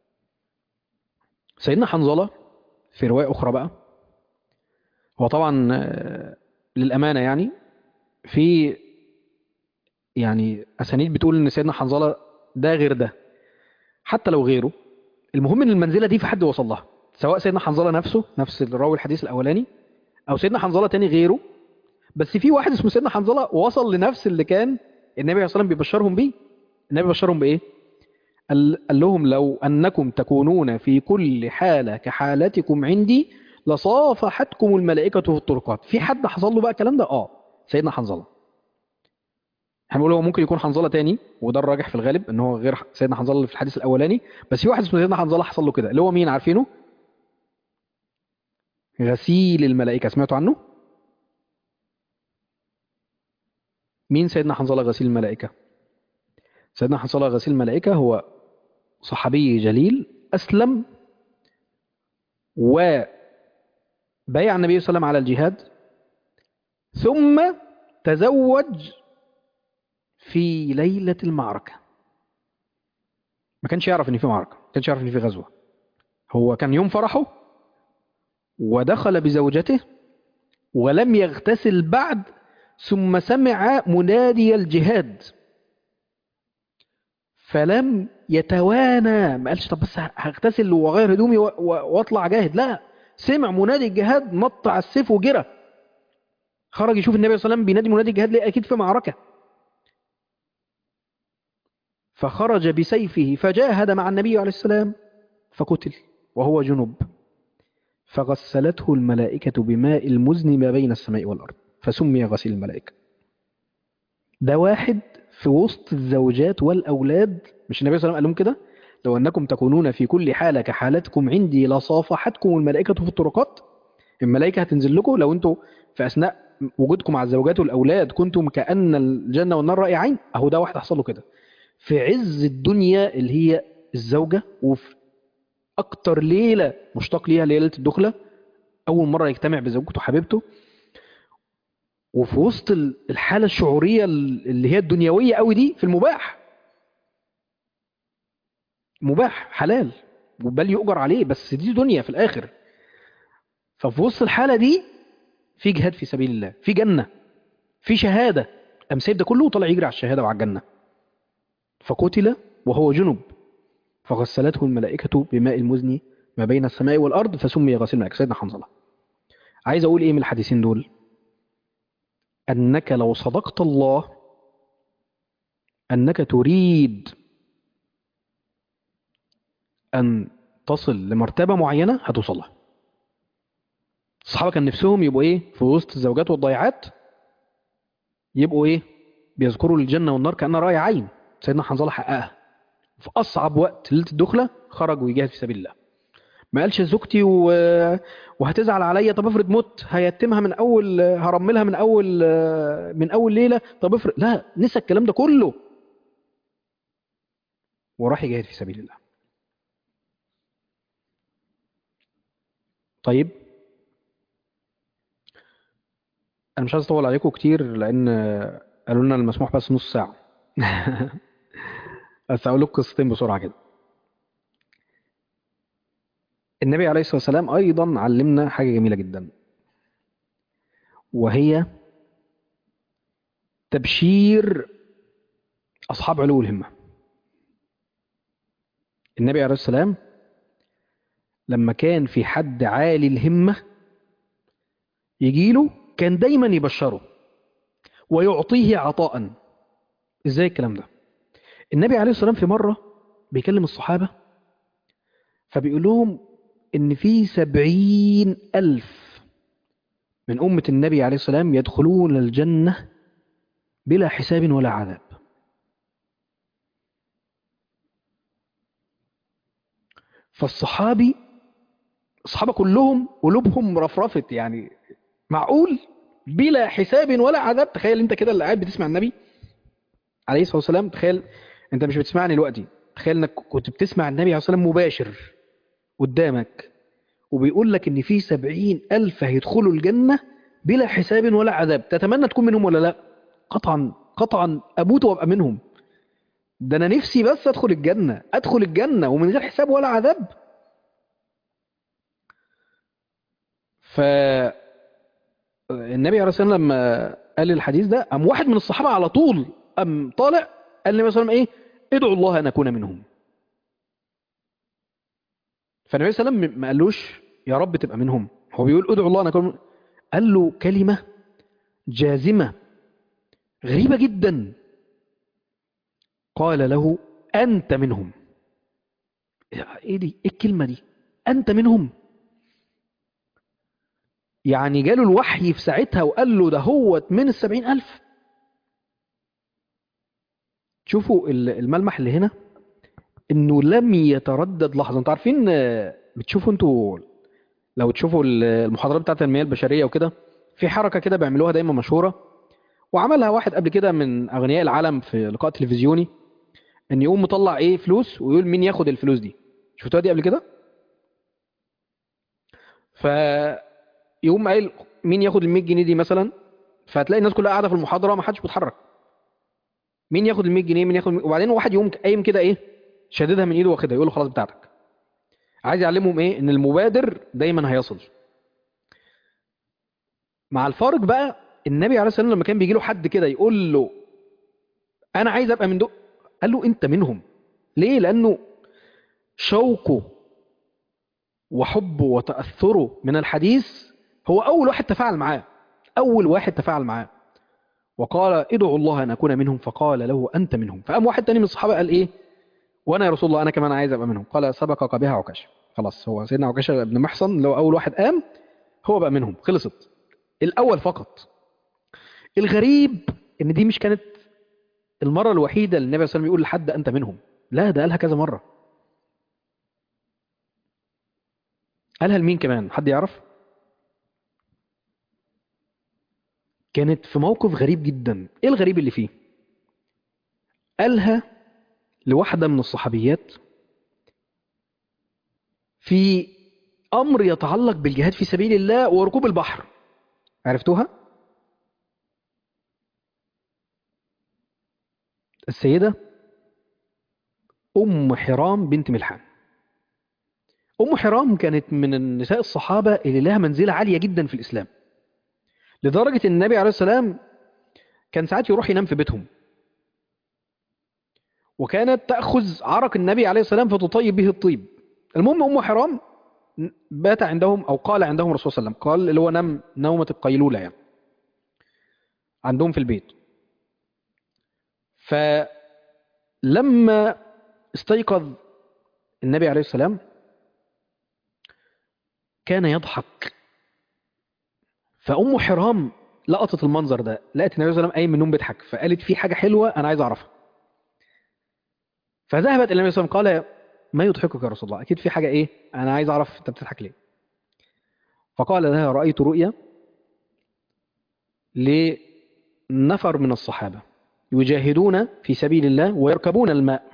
سيدنا حنظلة في رواية أخرى بقى هو طبعا آه، للأمانة يعني في يعني أسانيد بتقول إن سيدنا حنظلة ده غير ده حتى لو غيره المهم إن المنزلة دي في حد وصل لها سواء سيدنا حنظلة نفسه نفس الراوي الحديث الأولاني أو سيدنا حنظلة تاني غيره بس في واحد اسمه سيدنا حنظلة وصل لنفس اللي كان النبي عليه الصلاة والسلام بيبشرهم بيه النبي بشرهم بإيه؟ قال قال لهم لو أنكم تكونون في كل حالة كحالتكم عندي لصافحتكم الملائكة في الطرقات في حد حصل له بقى الكلام ده اه سيدنا حنظلة هنقول هو ممكن يكون حنظلة تاني وده الراجح في الغالب ان هو غير سيدنا حنظلة اللي في الحديث الاولاني بس في واحد اسمه سيدنا حنظلة حصل له كده اللي هو مين عارفينه غسيل الملائكة سمعتوا عنه مين سيدنا حنظلة غسيل الملائكة سيدنا حنظلة غسيل الملائكة هو صحابي جليل أسلم وبايع النبي صلى الله عليه وسلم على الجهاد ثم تزوج في ليلة المعركة ما كانش يعرف ان في معركة ما كانش يعرف ان في غزوة هو كان يوم فرحه ودخل بزوجته ولم يغتسل بعد ثم سمع منادي الجهاد فلم يتوانى ما قالش طب بس هغتسل واغير هدومي و- و- واطلع جاهد لا سمع منادي الجهاد نط على السيف وجرى خرج يشوف النبي صلى الله عليه وسلم بينادي منادي الجهاد ليه اكيد في معركه فخرج بسيفه فجاهد مع النبي عليه السلام فقتل وهو جنب فغسلته الملائكة بماء المزن ما بين السماء والأرض فسمي غسيل الملائكة ده واحد في وسط الزوجات والأولاد مش النبي صلى الله عليه وسلم قال لهم كده لو أنكم تكونون في كل حالة كحالتكم عندي لصافحتكم الملائكة في الطرقات الملائكة هتنزل لكم لو أنتم في أثناء وجودكم مع الزوجات والأولاد كنتم كأن الجنة والنار رأي عين أهو ده واحد حصل له كده في عز الدنيا اللي هي الزوجة وفي أكتر ليلة مشتاق ليها ليلة الدخلة أول مرة يجتمع بزوجته وحبيبته وفي وسط ال- الحالة الشعورية اللي هي الدنيوية قوي دي في المباح مباح حلال بل يؤجر عليه بس دي دنيا في الآخر ففي وسط الحالة دي في جهاد في سبيل الله في جنة في شهادة قام سايب ده كله وطلع يجري على الشهادة وعلى الجنة فقتل وهو جنب فغسلته الملائكة بماء المزن ما بين السماء والأرض فسمي غسيل الملائكة سيدنا حنظلة عايز أقول إيه من الحديثين دول أنك لو صدقت الله أنك تريد أن تصل لمرتبة معينة هتوصل لها الصحابة كان نفسهم يبقوا إيه في وسط الزوجات والضيعات يبقوا إيه بيذكروا الجنة والنار كأنها رأي عين سيدنا حنظلة حققها في أصعب وقت ليلة الدخلة خرج ويجاهد في سبيل الله ما قالش زوجتي و... وهتزعل عليا طب افرض مت هيتمها من اول هرملها من اول من اول ليله طب افرض لا نسى الكلام ده كله وراح يجاهد في سبيل الله طيب انا مش عايز اطول عليكم كتير لان قالوا لنا المسموح بس نص ساعه بس اقول لكم قصتين بسرعه كده النبي عليه الصلاه والسلام ايضا علمنا حاجه جميله جدا وهي تبشير اصحاب علو الهمه النبي عليه السلام لما كان في حد عالي الهمه يجيله كان دايما يبشره ويعطيه عطاء ازاي الكلام ده النبي عليه الصلاه والسلام في مره بيكلم الصحابه فبيقول لهم ان في سبعين ألف من أمة النبي عليه السلام يدخلون الجنة بلا حساب ولا عذاب فالصحابي الصحابة كلهم قلوبهم رفرفت يعني معقول بلا حساب ولا عذاب تخيل انت كده اللي قاعد بتسمع النبي عليه الصلاة والسلام تخيل انت مش بتسمعني دلوقتي تخيل انك كنت بتسمع النبي عليه الصلاة والسلام مباشر قدامك وبيقول لك ان في سبعين ألف هيدخلوا الجنة بلا حساب ولا عذاب تتمنى تكون منهم ولا لا قطعا قطعا أموت وأبقى منهم ده أنا نفسي بس أدخل الجنة أدخل الجنة ومن غير حساب ولا عذاب ف النبي عليه الصلاة والسلام لما قال الحديث ده قام واحد من الصحابة على طول قام طالع قال النبي صلى الله عليه وسلم ايه ادعوا الله أن أكون منهم فالنبي صلى الله عليه وسلم ما قالوش يا رب تبقى منهم هو بيقول ادعوا الله أن أكون منهم. قال له كلمة جازمة غريبة جدا قال له أنت منهم ايه دي ايه الكلمة دي أنت منهم يعني جاله الوحي في ساعتها وقال له ده هو من السبعين ألف شوفوا الملمح اللي هنا انه لم يتردد لحظه انتوا عارفين بتشوفوا انتوا لو تشوفوا المحاضرات بتاعت التنميه البشريه وكده في حركه كده بيعملوها دايما مشهوره وعملها واحد قبل كده من اغنياء العالم في لقاء تلفزيوني ان يقوم مطلع ايه فلوس ويقول مين ياخد الفلوس دي شفتوها دي قبل كده فيقوم قايل مين ياخد ال 100 جنيه دي مثلا فهتلاقي الناس كلها قاعده في المحاضره ما حدش بيتحرك مين ياخد ال 100 جنيه مين ياخد وبعدين واحد يقوم قايم كده ايه شاددها من ايده واخدها يقول له خلاص بتاعتك عايز يعلمهم ايه ان المبادر دايما هيصل مع الفارق بقى النبي عليه الصلاه والسلام لما كان بيجي له حد كده يقول له انا عايز ابقى من دول قال له انت منهم ليه لانه شوقه وحبه وتاثره من الحديث هو اول واحد تفاعل معاه اول واحد تفاعل معاه وقال ادعوا الله ان اكون منهم فقال له انت منهم فقام واحد تاني من الصحابه قال ايه وانا يا رسول الله انا كمان عايز ابقى منهم قال سبقك بها عكاشه خلاص هو سيدنا عكاشه بن محصن اللي هو اول واحد قام هو بقى منهم خلصت الاول فقط الغريب ان دي مش كانت المره الوحيده اللي النبي صلى الله عليه وسلم يقول لحد انت منهم لا ده قالها كذا مره قالها لمين كمان حد يعرف كانت في موقف غريب جدا ايه الغريب اللي فيه قالها لواحدة من الصحابيات في أمر يتعلق بالجهاد في سبيل الله وركوب البحر عرفتوها؟ السيدة أم حرام بنت ملحان أم حرام كانت من النساء الصحابة اللي لها منزلة عالية جدا في الإسلام لدرجة ان النبي عليه السلام كان ساعات يروح ينام في بيتهم وكانت تأخذ عرق النبي عليه السلام فتطيب به الطيب المهم أم حرام بات عندهم أو قال عندهم الرسول صلى الله عليه وسلم قال اللي هو نام نومة القيلولة يعني عندهم في البيت فلما استيقظ النبي عليه السلام كان يضحك فأم حرام لقطت المنظر ده لقت النبي صلى الله عليه وسلم قايم من النوم بيضحك فقالت في حاجة حلوة أنا عايز أعرفها فذهبت الى النبي صلى الله عليه وسلم قال ما يضحكك يا رسول الله اكيد في حاجه ايه انا عايز اعرف انت بتضحك ليه فقال لها رايت رؤيا لنفر من الصحابه يجاهدون في سبيل الله ويركبون الماء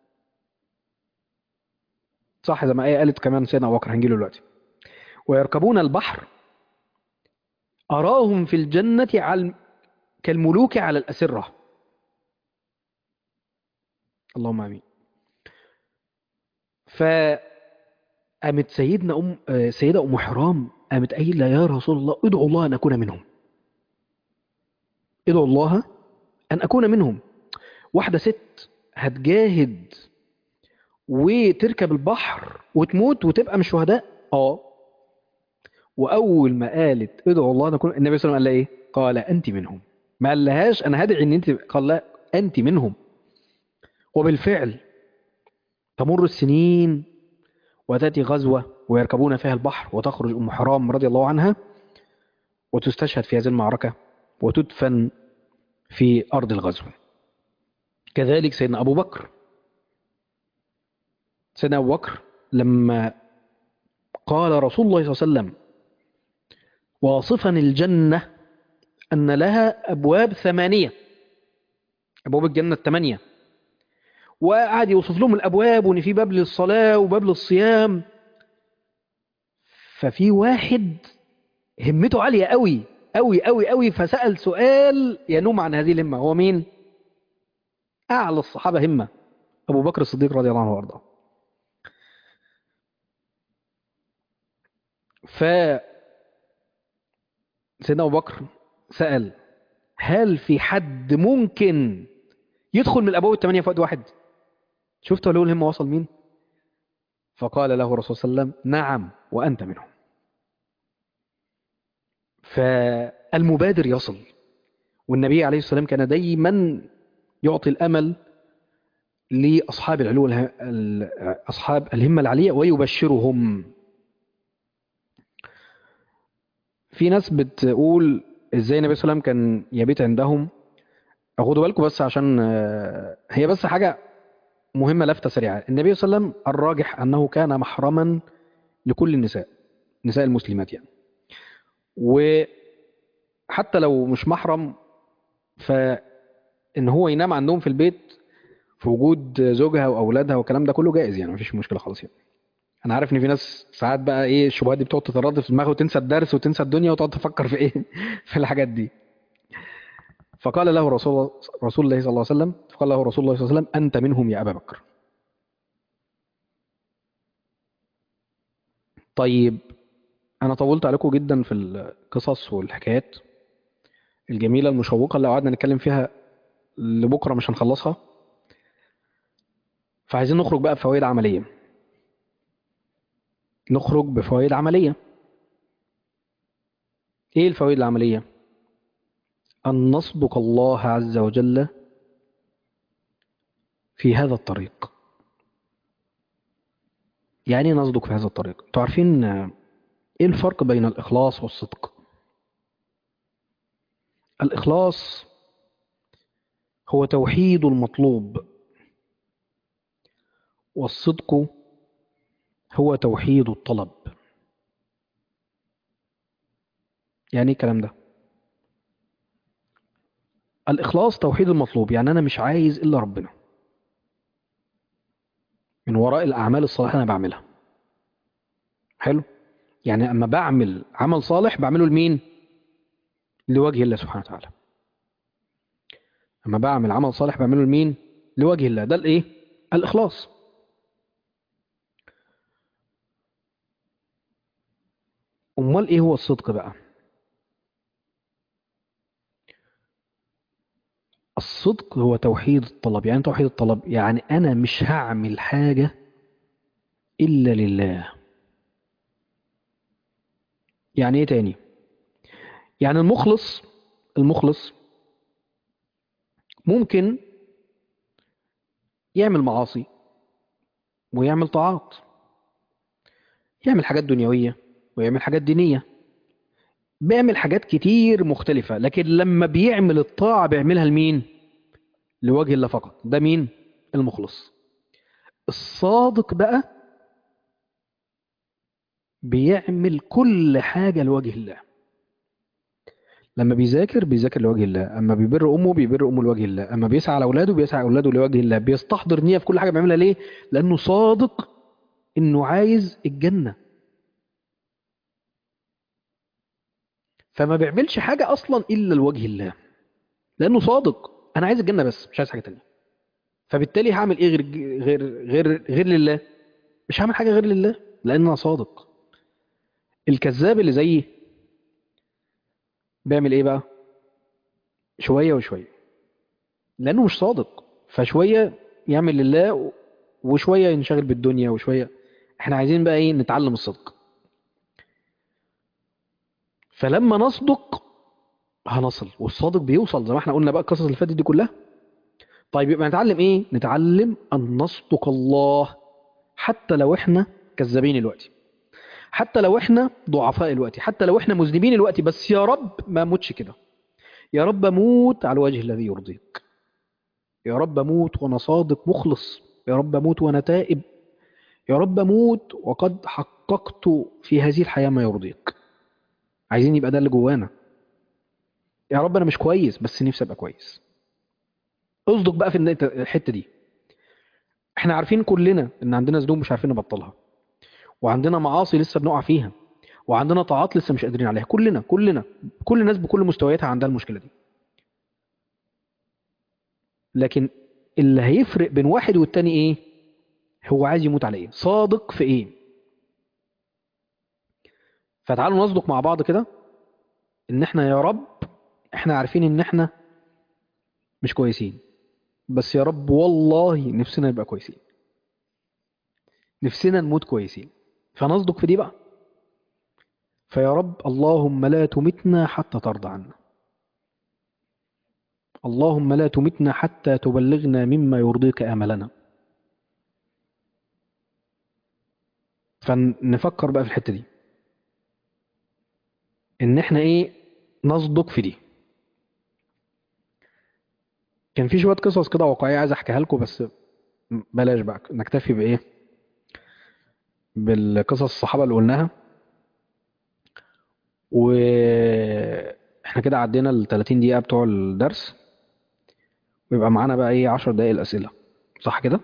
صح زي ما ايه قالت كمان سيدنا ابو بكر هنجيله دلوقتي ويركبون البحر اراهم في الجنه على كالملوك على الاسره اللهم امين فقامت سيدنا ام آه، سيده ام حرام قامت قايله يا رسول الله ادعو الله ان اكون منهم ادعو الله ان اكون منهم واحده ست هتجاهد وتركب البحر وتموت وتبقى من الشهداء اه واول ما قالت ادعو الله ان اكون النبي صلى الله عليه وسلم قال لها ايه قال انت منهم ما قالهاش انا هدعي ان انت قال لا انت منهم وبالفعل تمر السنين وتأتي غزوة ويركبون فيها البحر وتخرج أم حرام رضي الله عنها وتستشهد في هذه المعركة وتدفن في أرض الغزو كذلك سيدنا أبو بكر سيدنا أبو بكر لما قال رسول الله صلى الله عليه وسلم واصفا الجنة أن لها أبواب ثمانية أبواب الجنة الثمانية وقعد يوصف لهم الابواب وان في باب للصلاه وباب للصيام ففي واحد همته عاليه قوي قوي قوي قوي فسال سؤال ينوم عن هذه الهمه هو مين اعلى الصحابه همه ابو بكر الصديق رضي الله عنه وارضاه ف سيدنا ابو بكر سال هل في حد ممكن يدخل من الابواب الثمانيه في وقت واحد شفت له الهمة وصل مين فقال له الرسول صلى الله عليه وسلم نعم وأنت منهم فالمبادر يصل والنبي عليه السلام كان دايما يعطي الأمل لأصحاب العلو أصحاب الهمة العالية ويبشرهم في ناس بتقول ازاي النبي صلى الله عليه وسلم كان يبيت عندهم خدوا بالكم بس عشان هي بس حاجة مهمة لفتة سريعة النبي صلى الله عليه وسلم الراجح أنه كان محرما لكل النساء نساء المسلمات يعني وحتى لو مش محرم فإن هو ينام عندهم في البيت في وجود زوجها وأولادها والكلام ده كله جائز يعني مفيش مشكلة خالص يعني أنا عارف إن في ناس ساعات بقى إيه الشبهات دي بتقعد تتردد في دماغها وتنسى الدرس وتنسى الدنيا وتقعد تفكر في إيه في الحاجات دي فقال له رسول رسول الله صلى الله عليه وسلم فقال له رسول الله صلى الله عليه وسلم أنت منهم يا أبا بكر طيب أنا طولت عليكم جدا في القصص والحكايات الجميلة المشوقة اللي قعدنا نتكلم فيها لبكرة مش هنخلصها فعايزين نخرج بقى بفوائد عملية نخرج بفوائد عملية ايه الفوائد العملية أن نصدق الله عز وجل في هذا الطريق يعني نصدق في هذا الطريق تعرفين ايه الفرق بين الإخلاص والصدق الإخلاص هو توحيد المطلوب والصدق هو توحيد الطلب يعني ايه الكلام ده الإخلاص توحيد المطلوب يعني أنا مش عايز إلا ربنا من وراء الأعمال الصالحة أنا بعملها حلو يعني أما بعمل عمل صالح بعمله لمين لوجه الله سبحانه وتعالى أما بعمل عمل صالح بعمله لمين لوجه الله ده الإيه الإخلاص أمال إيه هو الصدق بقى الصدق هو توحيد الطلب يعني إيه توحيد الطلب يعني أنا مش هعمل حاجة إلا لله يعني إيه تاني يعني المخلص المخلص ممكن يعمل معاصي ويعمل طاعات يعمل حاجات دنيوية ويعمل حاجات دينية بيعمل حاجات كتير مختلفة لكن لما بيعمل الطاعة بيعملها لمين لوجه الله فقط ده مين المخلص الصادق بقى بيعمل كل حاجة لوجه الله لما بيذاكر بيذاكر لوجه الله اما بيبر امه بيبر امه لوجه الله اما بيسعى على اولاده بيسعى على اولاده لوجه الله بيستحضر نيه في كل حاجه بيعملها ليه لانه صادق انه عايز الجنه فما بيعملش حاجه اصلا الا لوجه الله لانه صادق انا عايز الجنه بس مش عايز حاجه تانية فبالتالي هعمل ايه غير غير غير غير لله مش هعمل حاجه غير لله لان انا صادق الكذاب اللي زيي بيعمل ايه بقى شوية وشوية لانه مش صادق فشوية يعمل لله وشوية ينشغل بالدنيا وشوية احنا عايزين بقى ايه نتعلم الصدق فلما نصدق هنصل والصادق بيوصل زي ما احنا قلنا بقى القصص اللي فاتت دي كلها طيب يبقى نتعلم ايه نتعلم ان نصدق الله حتى لو احنا كذابين دلوقتي حتى لو احنا ضعفاء الوقت حتى لو احنا مذنبين الوقت بس يا رب ما اموتش كده يا رب اموت على الوجه الذي يرضيك يا رب اموت وانا صادق مخلص يا رب اموت وانا تائب يا رب اموت وقد حققت في هذه الحياة ما يرضيك عايزين يبقى ده اللي جوانا يا رب انا مش كويس بس نفسي ابقى كويس اصدق بقى في الحتة دي احنا عارفين كلنا ان عندنا ذنوب مش عارفين نبطلها وعندنا معاصي لسه بنقع فيها وعندنا طاعات لسه مش قادرين عليها كلنا كلنا كل الناس بكل مستوياتها عندها المشكلة دي لكن اللي هيفرق بين واحد والتاني ايه هو عايز يموت على ايه صادق في ايه فتعالوا نصدق مع بعض كده ان احنا يا رب احنا عارفين ان احنا مش كويسين بس يا رب والله نفسنا نبقى كويسين نفسنا نموت كويسين فنصدق في دي بقى فيا رب اللهم لا تمتنا حتى ترضى عنا اللهم لا تمتنا حتى تبلغنا مما يرضيك املنا فنفكر بقى في الحته دي ان احنا ايه نصدق في دي كان في شويه قصص كده واقعيه عايز احكيها لكم بس بلاش بقى نكتفي بايه بالقصص الصحابه اللي قلناها واحنا كده عدينا ال 30 دقيقه بتوع الدرس ويبقى معانا بقى ايه 10 دقائق الاسئله صح كده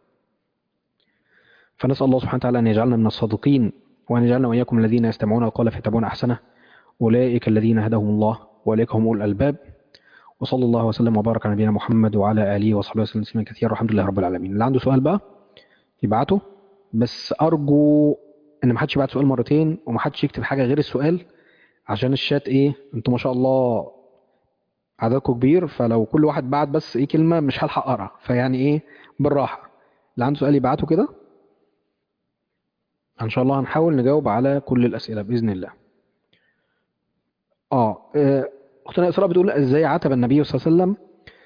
فنسال الله سبحانه وتعالى ان يجعلنا من الصادقين وان يجعلنا واياكم الذين يستمعون القول فيتبعون احسنه اولئك الذين هداهم الله واولئك هم اولو الالباب وصلى الله وسلم وبارك على نبينا محمد وعلى اله وصحبه وسلم تسليما كثيرا والحمد لله رب العالمين اللي عنده سؤال بقى يبعته بس ارجو ان ما حدش يبعت سؤال مرتين وما حدش يكتب حاجه غير السؤال عشان الشات ايه انتوا ما شاء الله عددكم كبير فلو كل واحد بعت بس ايه كلمه مش هلحق اقرا فيعني ايه بالراحه اللي عنده سؤال يبعته كده ان شاء الله هنحاول نجاوب على كل الاسئله باذن الله اه آه، اختنا اسراء بتقول ازاي عاتب النبي صلى الله عليه وسلم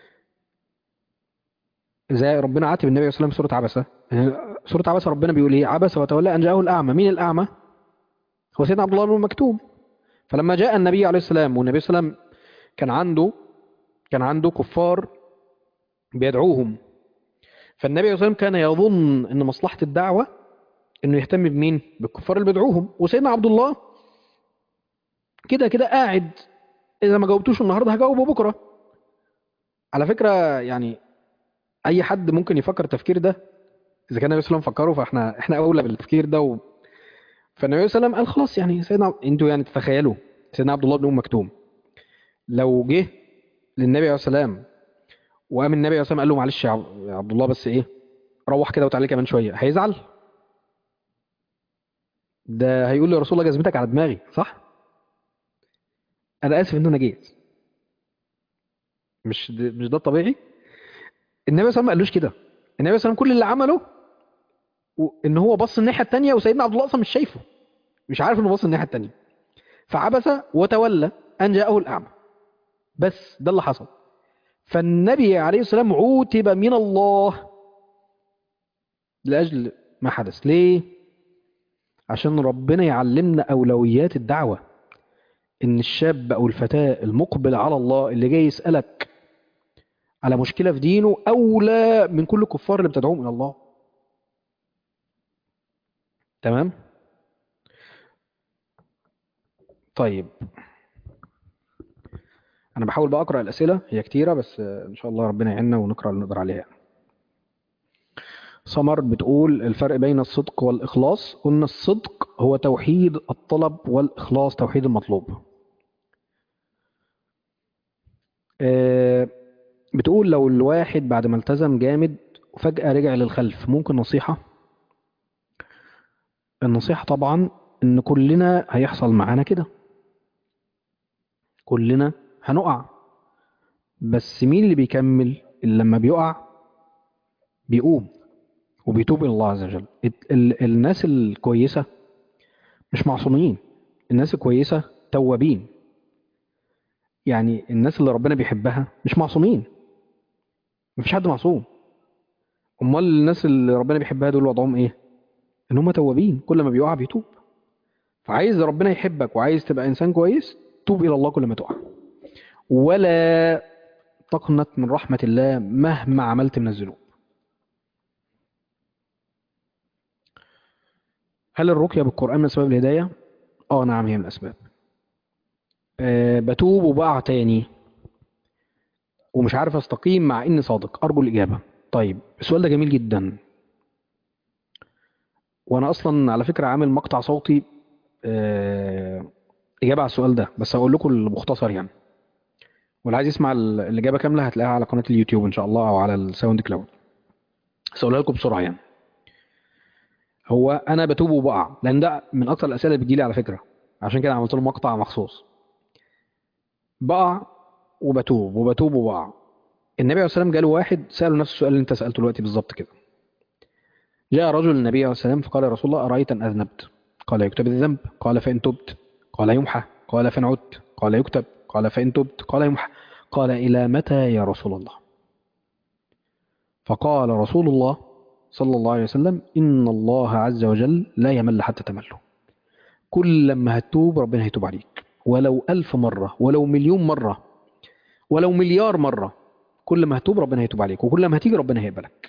ازاي ربنا عاتب النبي صلى الله عليه وسلم في سوره عبسه يعني سوره عبسه ربنا بيقول ايه عبس وتولى ان جاءه الاعمى مين الاعمى هو سيدنا عبد الله بن مكتوم فلما جاء النبي عليه السلام والنبي صلى الله عليه وسلم كان عنده كان عنده كفار بيدعوهم فالنبي صلى الله عليه وسلم كان يظن ان مصلحه الدعوه انه يهتم بمين بالكفار اللي بيدعوهم وسيدنا عبد الله كده كده قاعد اذا ما جاوبتوش النهارده هجاوبه بكره على فكره يعني اي حد ممكن يفكر التفكير ده اذا كان النبي صلى الله عليه وسلم فكره فاحنا احنا اولى بالتفكير ده و... فالنبي صلى الله عليه وسلم قال خلاص يعني سيدنا انتوا يعني تتخيلوا سيدنا عبد الله بن ام مكتوم لو جه للنبي عليه السلام وقام النبي عليه السلام قال له معلش يا عب- يا عبد الله بس ايه روح كده وتعالى كمان شويه هيزعل ده هيقول لي يا رسول الله جزمتك على دماغي صح انا اسف ان انا جيت مش ده مش ده الطبيعي النبي صلى الله عليه وسلم ما قالوش كده النبي صلى الله عليه وسلم كل اللي عمله و- ان هو بص الناحيه الثانيه وسيدنا عبد الله اصلا مش شايفه مش عارف انه بص الناحيه الثانيه فعبس وتولى ان جاءه الاعمى بس ده اللي حصل فالنبي عليه السلام عوتب من الله لاجل ما حدث ليه عشان ربنا يعلمنا اولويات الدعوه ان الشاب او الفتاه المقبل على الله اللي جاي يسالك على مشكله في دينه اولى من كل الكفار اللي بتدعوهم الى الله تمام طيب انا بحاول بقى اقرا الاسئله هي كتيره بس آه، ان شاء الله ربنا يعيننا ونقرا اللي نقدر عليها سمر بتقول الفرق بين الصدق والاخلاص قلنا الصدق هو توحيد الطلب والاخلاص توحيد المطلوب آه، بتقول لو الواحد بعد ما التزم جامد وفجأة رجع للخلف ممكن نصيحة النصيحة طبعا ان كلنا هيحصل معانا كده كلنا هنقع بس مين اللي بيكمل اللي لما بيقع بيقوم وبيتوب الى الله عز وجل ال- ال- الناس الكويسة مش معصومين الناس الكويسة توابين يعني الناس اللي ربنا بيحبها مش معصومين مفيش حد معصوم امال الناس اللي ربنا بيحبها دول وضعهم ايه ان هم توابين كل ما بيقع بيتوب فعايز ربنا يحبك وعايز تبقى انسان كويس توب الى الله كل ما تقع ولا تقنط من رحمة الله مهما عملت من الذنوب هل الرقية بالقرآن من أسباب الهداية؟ اه نعم هي من الأسباب أه بتوب وبقع تاني ومش عارف استقيم مع اني صادق ارجو الاجابه طيب السؤال ده جميل جدا وانا اصلا على فكره عامل مقطع صوتي آه، اجابه على السؤال ده بس هقول لكم المختصر يعني واللي عايز يسمع ال- الاجابه كامله هتلاقيها على قناه اليوتيوب ان شاء الله او على الساوند كلاود بس هقولها لكم بسرعه يعني هو انا بتوب وبقع لان ده من اكتر الاسئله اللي بتجيلي على فكره عشان كده عملت له مقطع مخصوص بقع وبتوب وبتوب وبقع النبي عليه الصلاه والسلام جاله واحد ساله نفس السؤال اللي انت سالته دلوقتي بالظبط كده جاء رجل النبي عليه السلام فقال يا رسول الله أرأيت أن أذنبت قال يكتب الذنب قال فإن تبت قال يمحى قال فإن عدت قال يكتب قال فإن تبت قال يمحى قال إلى متى يا رسول الله فقال رسول الله صلى الله عليه وسلم إن الله عز وجل لا يمل حتى تمله كل لما هتوب ربنا هيتوب عليك ولو ألف مرة ولو مليون مرة ولو مليار مرة كل ما هتوب ربنا هيتوب عليك وكل ما هتيجي ربنا هيقبلك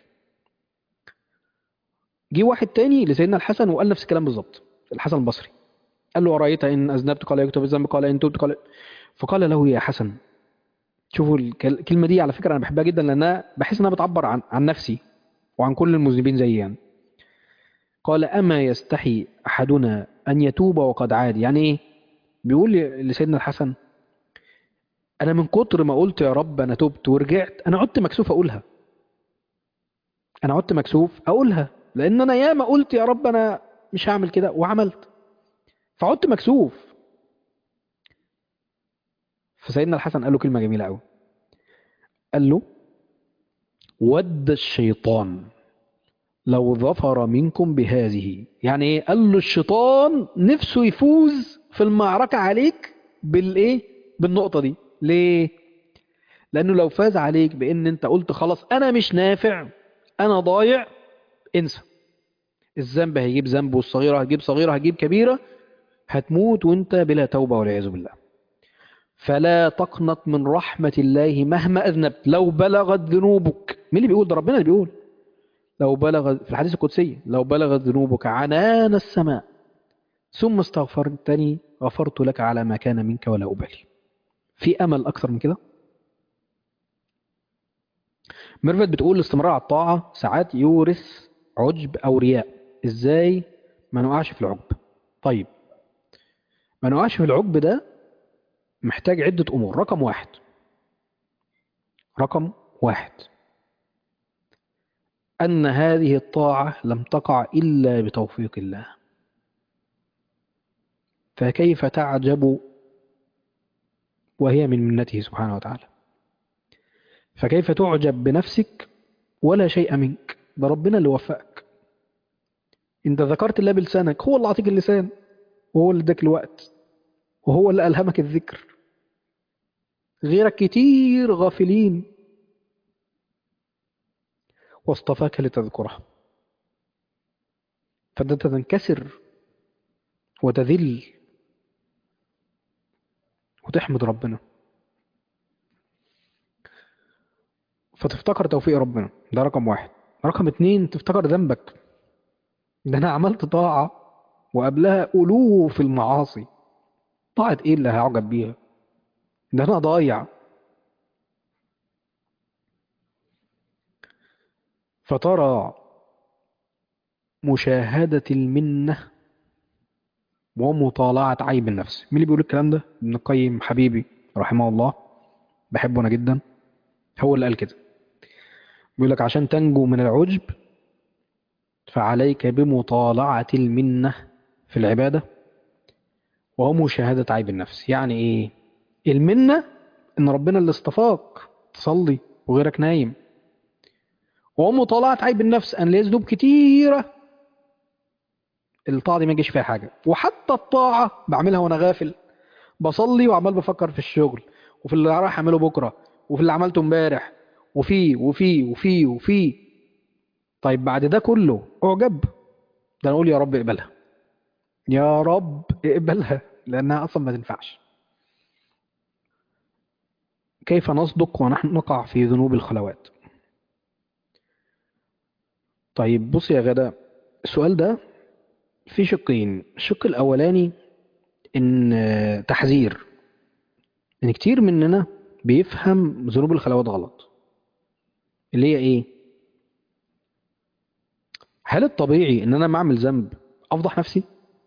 جه واحد تاني لسيدنا الحسن وقال نفس الكلام بالظبط الحسن البصري قال له أرأيت إن أذنبت قال يكتب الذنب قال إن تبت قال فقال له يا حسن شوفوا الك- الكلمة دي على فكرة أنا بحبها جدا لأنها بحس إنها بتعبر عن عن نفسي وعن كل المذنبين زيي يعني قال أما يستحي أحدنا أن يتوب وقد عاد يعني إيه بيقول لي- لسيدنا الحسن أنا من كتر ما قلت يا رب أنا تبت ورجعت أنا عدت مكسوف أقولها أنا عدت مكسوف أقولها لأن أنا ياما قلت يا رب أنا مش هعمل كده وعملت فعدت مكسوف فسيدنا الحسن قال له كلمة جميلة قوي قال له ود الشيطان لو ظفر منكم بهذه يعني ايه قال له الشيطان نفسه يفوز في المعركة عليك بالايه بالنقطة دي ليه لانه لو فاز عليك بان انت قلت خلاص انا مش نافع انا ضايع انسى الذنب هيجيب ذنب والصغيرة هتجيب صغيرة هتجيب كبيرة هتموت وانت بلا توبة والعياذ بالله فلا تقنط من رحمة الله مهما أذنبت لو بلغت ذنوبك مين اللي بيقول ده ربنا اللي بيقول لو بلغ في الحديث القدسي لو بلغت ذنوبك عنان السماء ثم استغفرتني غفرت لك على ما كان منك ولا أبالي في أمل أكثر من كده ميرفت بتقول الاستمرار على الطاعة ساعات يورث عجب أو رياء إزاي ما نقعش في العجب طيب ما نقعش في العجب ده محتاج عدة أمور رقم واحد رقم واحد أن هذه الطاعة لم تقع إلا بتوفيق الله فكيف تعجب وهي من منته سبحانه وتعالى فكيف تعجب بنفسك ولا شيء منك ده ربنا اللي وفقك انت ذكرت الله بلسانك هو اللي عطيك اللسان وهو اللي اداك الوقت وهو اللي ألهمك الذكر غيرك كتير غافلين واصطفاك لتذكره فانت تنكسر وتذل وتحمد ربنا فتفتكر توفيق ربنا ده رقم واحد رقم اتنين تفتكر ذنبك ده انا عملت طاعة وقبلها ألوف المعاصي طاعة ايه اللي هعجب بيها ده انا ضايع فترى مشاهدة المنة ومطالعة عيب النفس مين اللي بيقول الكلام ده ابن القيم حبيبي رحمه الله بحبه انا جدا هو اللي قال كده بيقول لك عشان تنجو من العجب فعليك بمطالعة المنة في العبادة وهو مشاهدة عيب النفس يعني ايه المنة ان ربنا اللي اصطفاك تصلي وغيرك نايم وهو مطالعة عيب النفس ان ليه ذنوب كتيرة الطاعة دي ما يجيش فيها حاجة وحتى الطاعة بعملها وانا غافل بصلي وعمال بفكر في الشغل وفي اللي رايح اعمله بكرة وفي اللي عملته امبارح وفي وفي وفي وفي طيب بعد ده كله اعجب ده نقول يا رب اقبلها يا رب اقبلها لانها اصلا ما تنفعش كيف نصدق ونحن نقع في ذنوب الخلوات طيب بص يا غدا السؤال ده في شقين الشق الاولاني ان تحذير ان كتير مننا بيفهم ذنوب الخلوات غلط اللي هي ايه هل الطبيعي ان انا لما اعمل ذنب افضح نفسي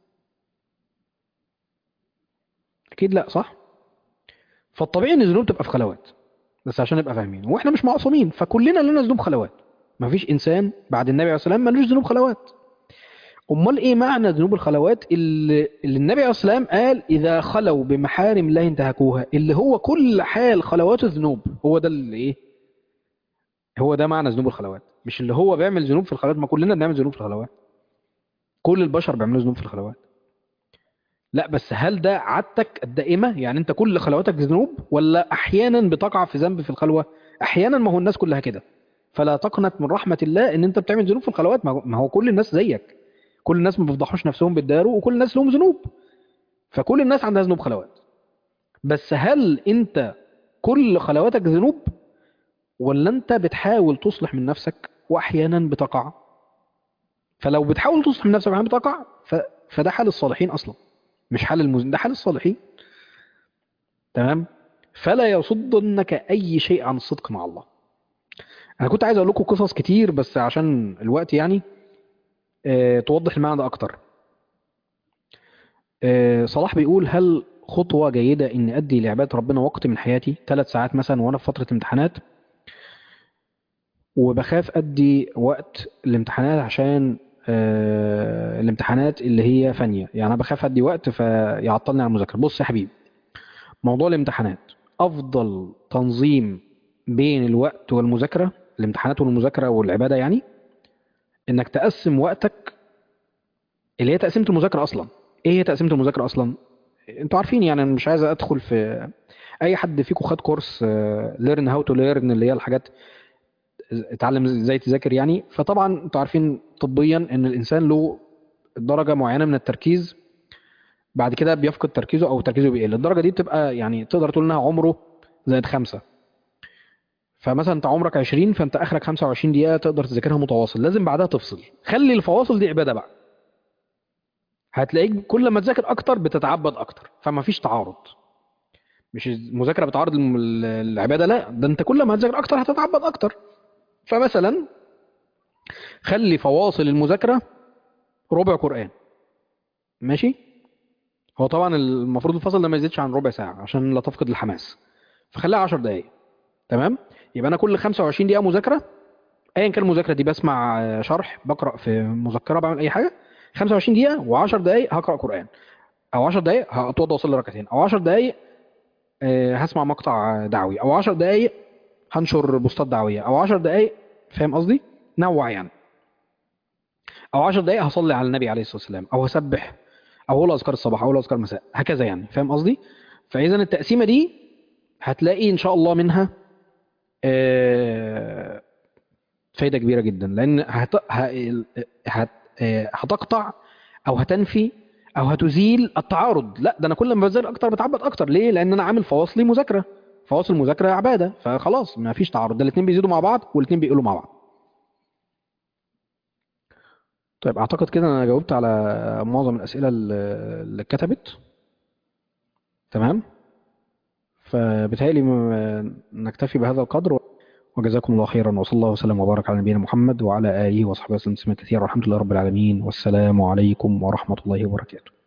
اكيد لا صح فالطبيعي ان الذنوب تبقى في خلوات بس عشان نبقى فاهمين واحنا مش معصومين فكلنا لنا ذنوب خلوات مفيش انسان بعد النبي عليه الصلاه والسلام ملوش ذنوب خلوات امال ايه معنى ذنوب الخلوات اللي, اللي النبي عليه الصلاه والسلام قال اذا خلوا بمحارم الله انتهكوها اللي هو كل حال خلواته ذنوب هو ده اللي ايه هو ده معنى ذنوب الخلوات مش اللي هو بيعمل ذنوب في الخلوات ما كلنا بنعمل ذنوب في الخلوات كل البشر بيعملوا ذنوب في الخلوات لا بس هل ده عادتك الدائمة يعني انت كل خلواتك ذنوب ولا احيانا بتقع في ذنب في الخلوة احيانا ما هو الناس كلها كده فلا تقنط من رحمة الله ان انت بتعمل ذنوب في الخلوات ما هو كل الناس زيك كل الناس ما بيفضحوش نفسهم بالدارو وكل الناس لهم ذنوب فكل الناس عندها ذنوب خلوات بس هل انت كل خلواتك ذنوب ولا انت بتحاول تصلح من نفسك واحيانا بتقع فلو بتحاول تصلح من نفسك واحيانا بتقع ف... فده حال الصالحين اصلا مش حال المزن ده حال الصالحين تمام فلا يصدنك اي شيء عن الصدق مع الله انا كنت عايز اقول لكم قصص كتير بس عشان الوقت يعني أه توضح المعنى ده اكتر أه صلاح بيقول هل خطوة جيدة إن أدي لعبادة ربنا وقت من حياتي ثلاث ساعات مثلا وأنا في فترة امتحانات وبخاف أدي وقت الامتحانات عشان آه الامتحانات اللي هي فانية يعني أنا بخاف أدي وقت فيعطلني عن المذاكرة بص يا حبيبي موضوع الامتحانات أفضل تنظيم بين الوقت والمذاكرة الامتحانات والمذاكرة والعبادة يعني إنك تقسم وقتك اللي هي تقسيمة المذاكرة أصلا إيه هي تقسيمة المذاكرة أصلا انتوا عارفين يعني انا مش عايز ادخل في اي حد فيكم خد كورس ليرن هاو تو ليرن اللي هي الحاجات اتعلم ازاي تذاكر يعني فطبعا انتوا عارفين طبيا ان الانسان له درجه معينه من التركيز بعد كده بيفقد تركيزه او تركيزه بيقل الدرجه دي بتبقى يعني تقدر تقول انها عمره زائد خمسة فمثلا انت عمرك 20 فانت اخرك 25 دقيقه تقدر تذاكرها متواصل لازم بعدها تفصل خلي الفواصل دي عباده بقى هتلاقيك كل ما تذاكر اكتر بتتعبد اكتر فما فيش تعارض مش المذاكره بتعارض العباده لا ده انت كل ما هتذاكر اكتر هتتعبد اكتر فمثلا خلي فواصل المذاكره ربع قران ماشي هو طبعا المفروض الفصل ده ما يزيدش عن ربع ساعه عشان لا تفقد الحماس فخليها 10 دقائق تمام يبقى انا كل 25 دقيقه مذاكره ايا كان المذاكره دي بسمع شرح بقرا في مذكره بعمل اي حاجه 25 دقيقة و10 دقايق هقرأ قرآن أو 10 دقايق هتوضى أوصل لركعتين أو 10 دقايق هسمع مقطع دعوي أو 10 دقايق هنشر بوستات دعويه او 10 دقائق فاهم قصدي نوع يعني او 10 دقائق هصلي على النبي عليه الصلاه والسلام او هسبح او اقول اذكار الصباح او اقول اذكار المساء هكذا يعني فاهم قصدي فاذا التقسيمه دي هتلاقي ان شاء الله منها آه، فايده كبيره جدا لان هت... ه- هت... آه، هتقطع او هتنفي او هتزيل التعارض لا ده انا كل ما بذاكر اكتر بتعبد اكتر ليه لان انا عامل فواصلي مذاكره فواصل المذاكره عباده فخلاص ما فيش تعارض ده الاثنين بيزيدوا مع بعض والاثنين بيقولوا مع بعض طيب اعتقد كده انا جاوبت على معظم الاسئله اللي اللي اتكتبت تمام فبالتالي م- نكتفي بهذا القدر وجزاكم الله خيرا وصلى الله وسلم وبارك على نبينا محمد وعلى اله وصحبه وسلم تسليما كثيرا والحمد لله رب العالمين والسلام عليكم ورحمه الله وبركاته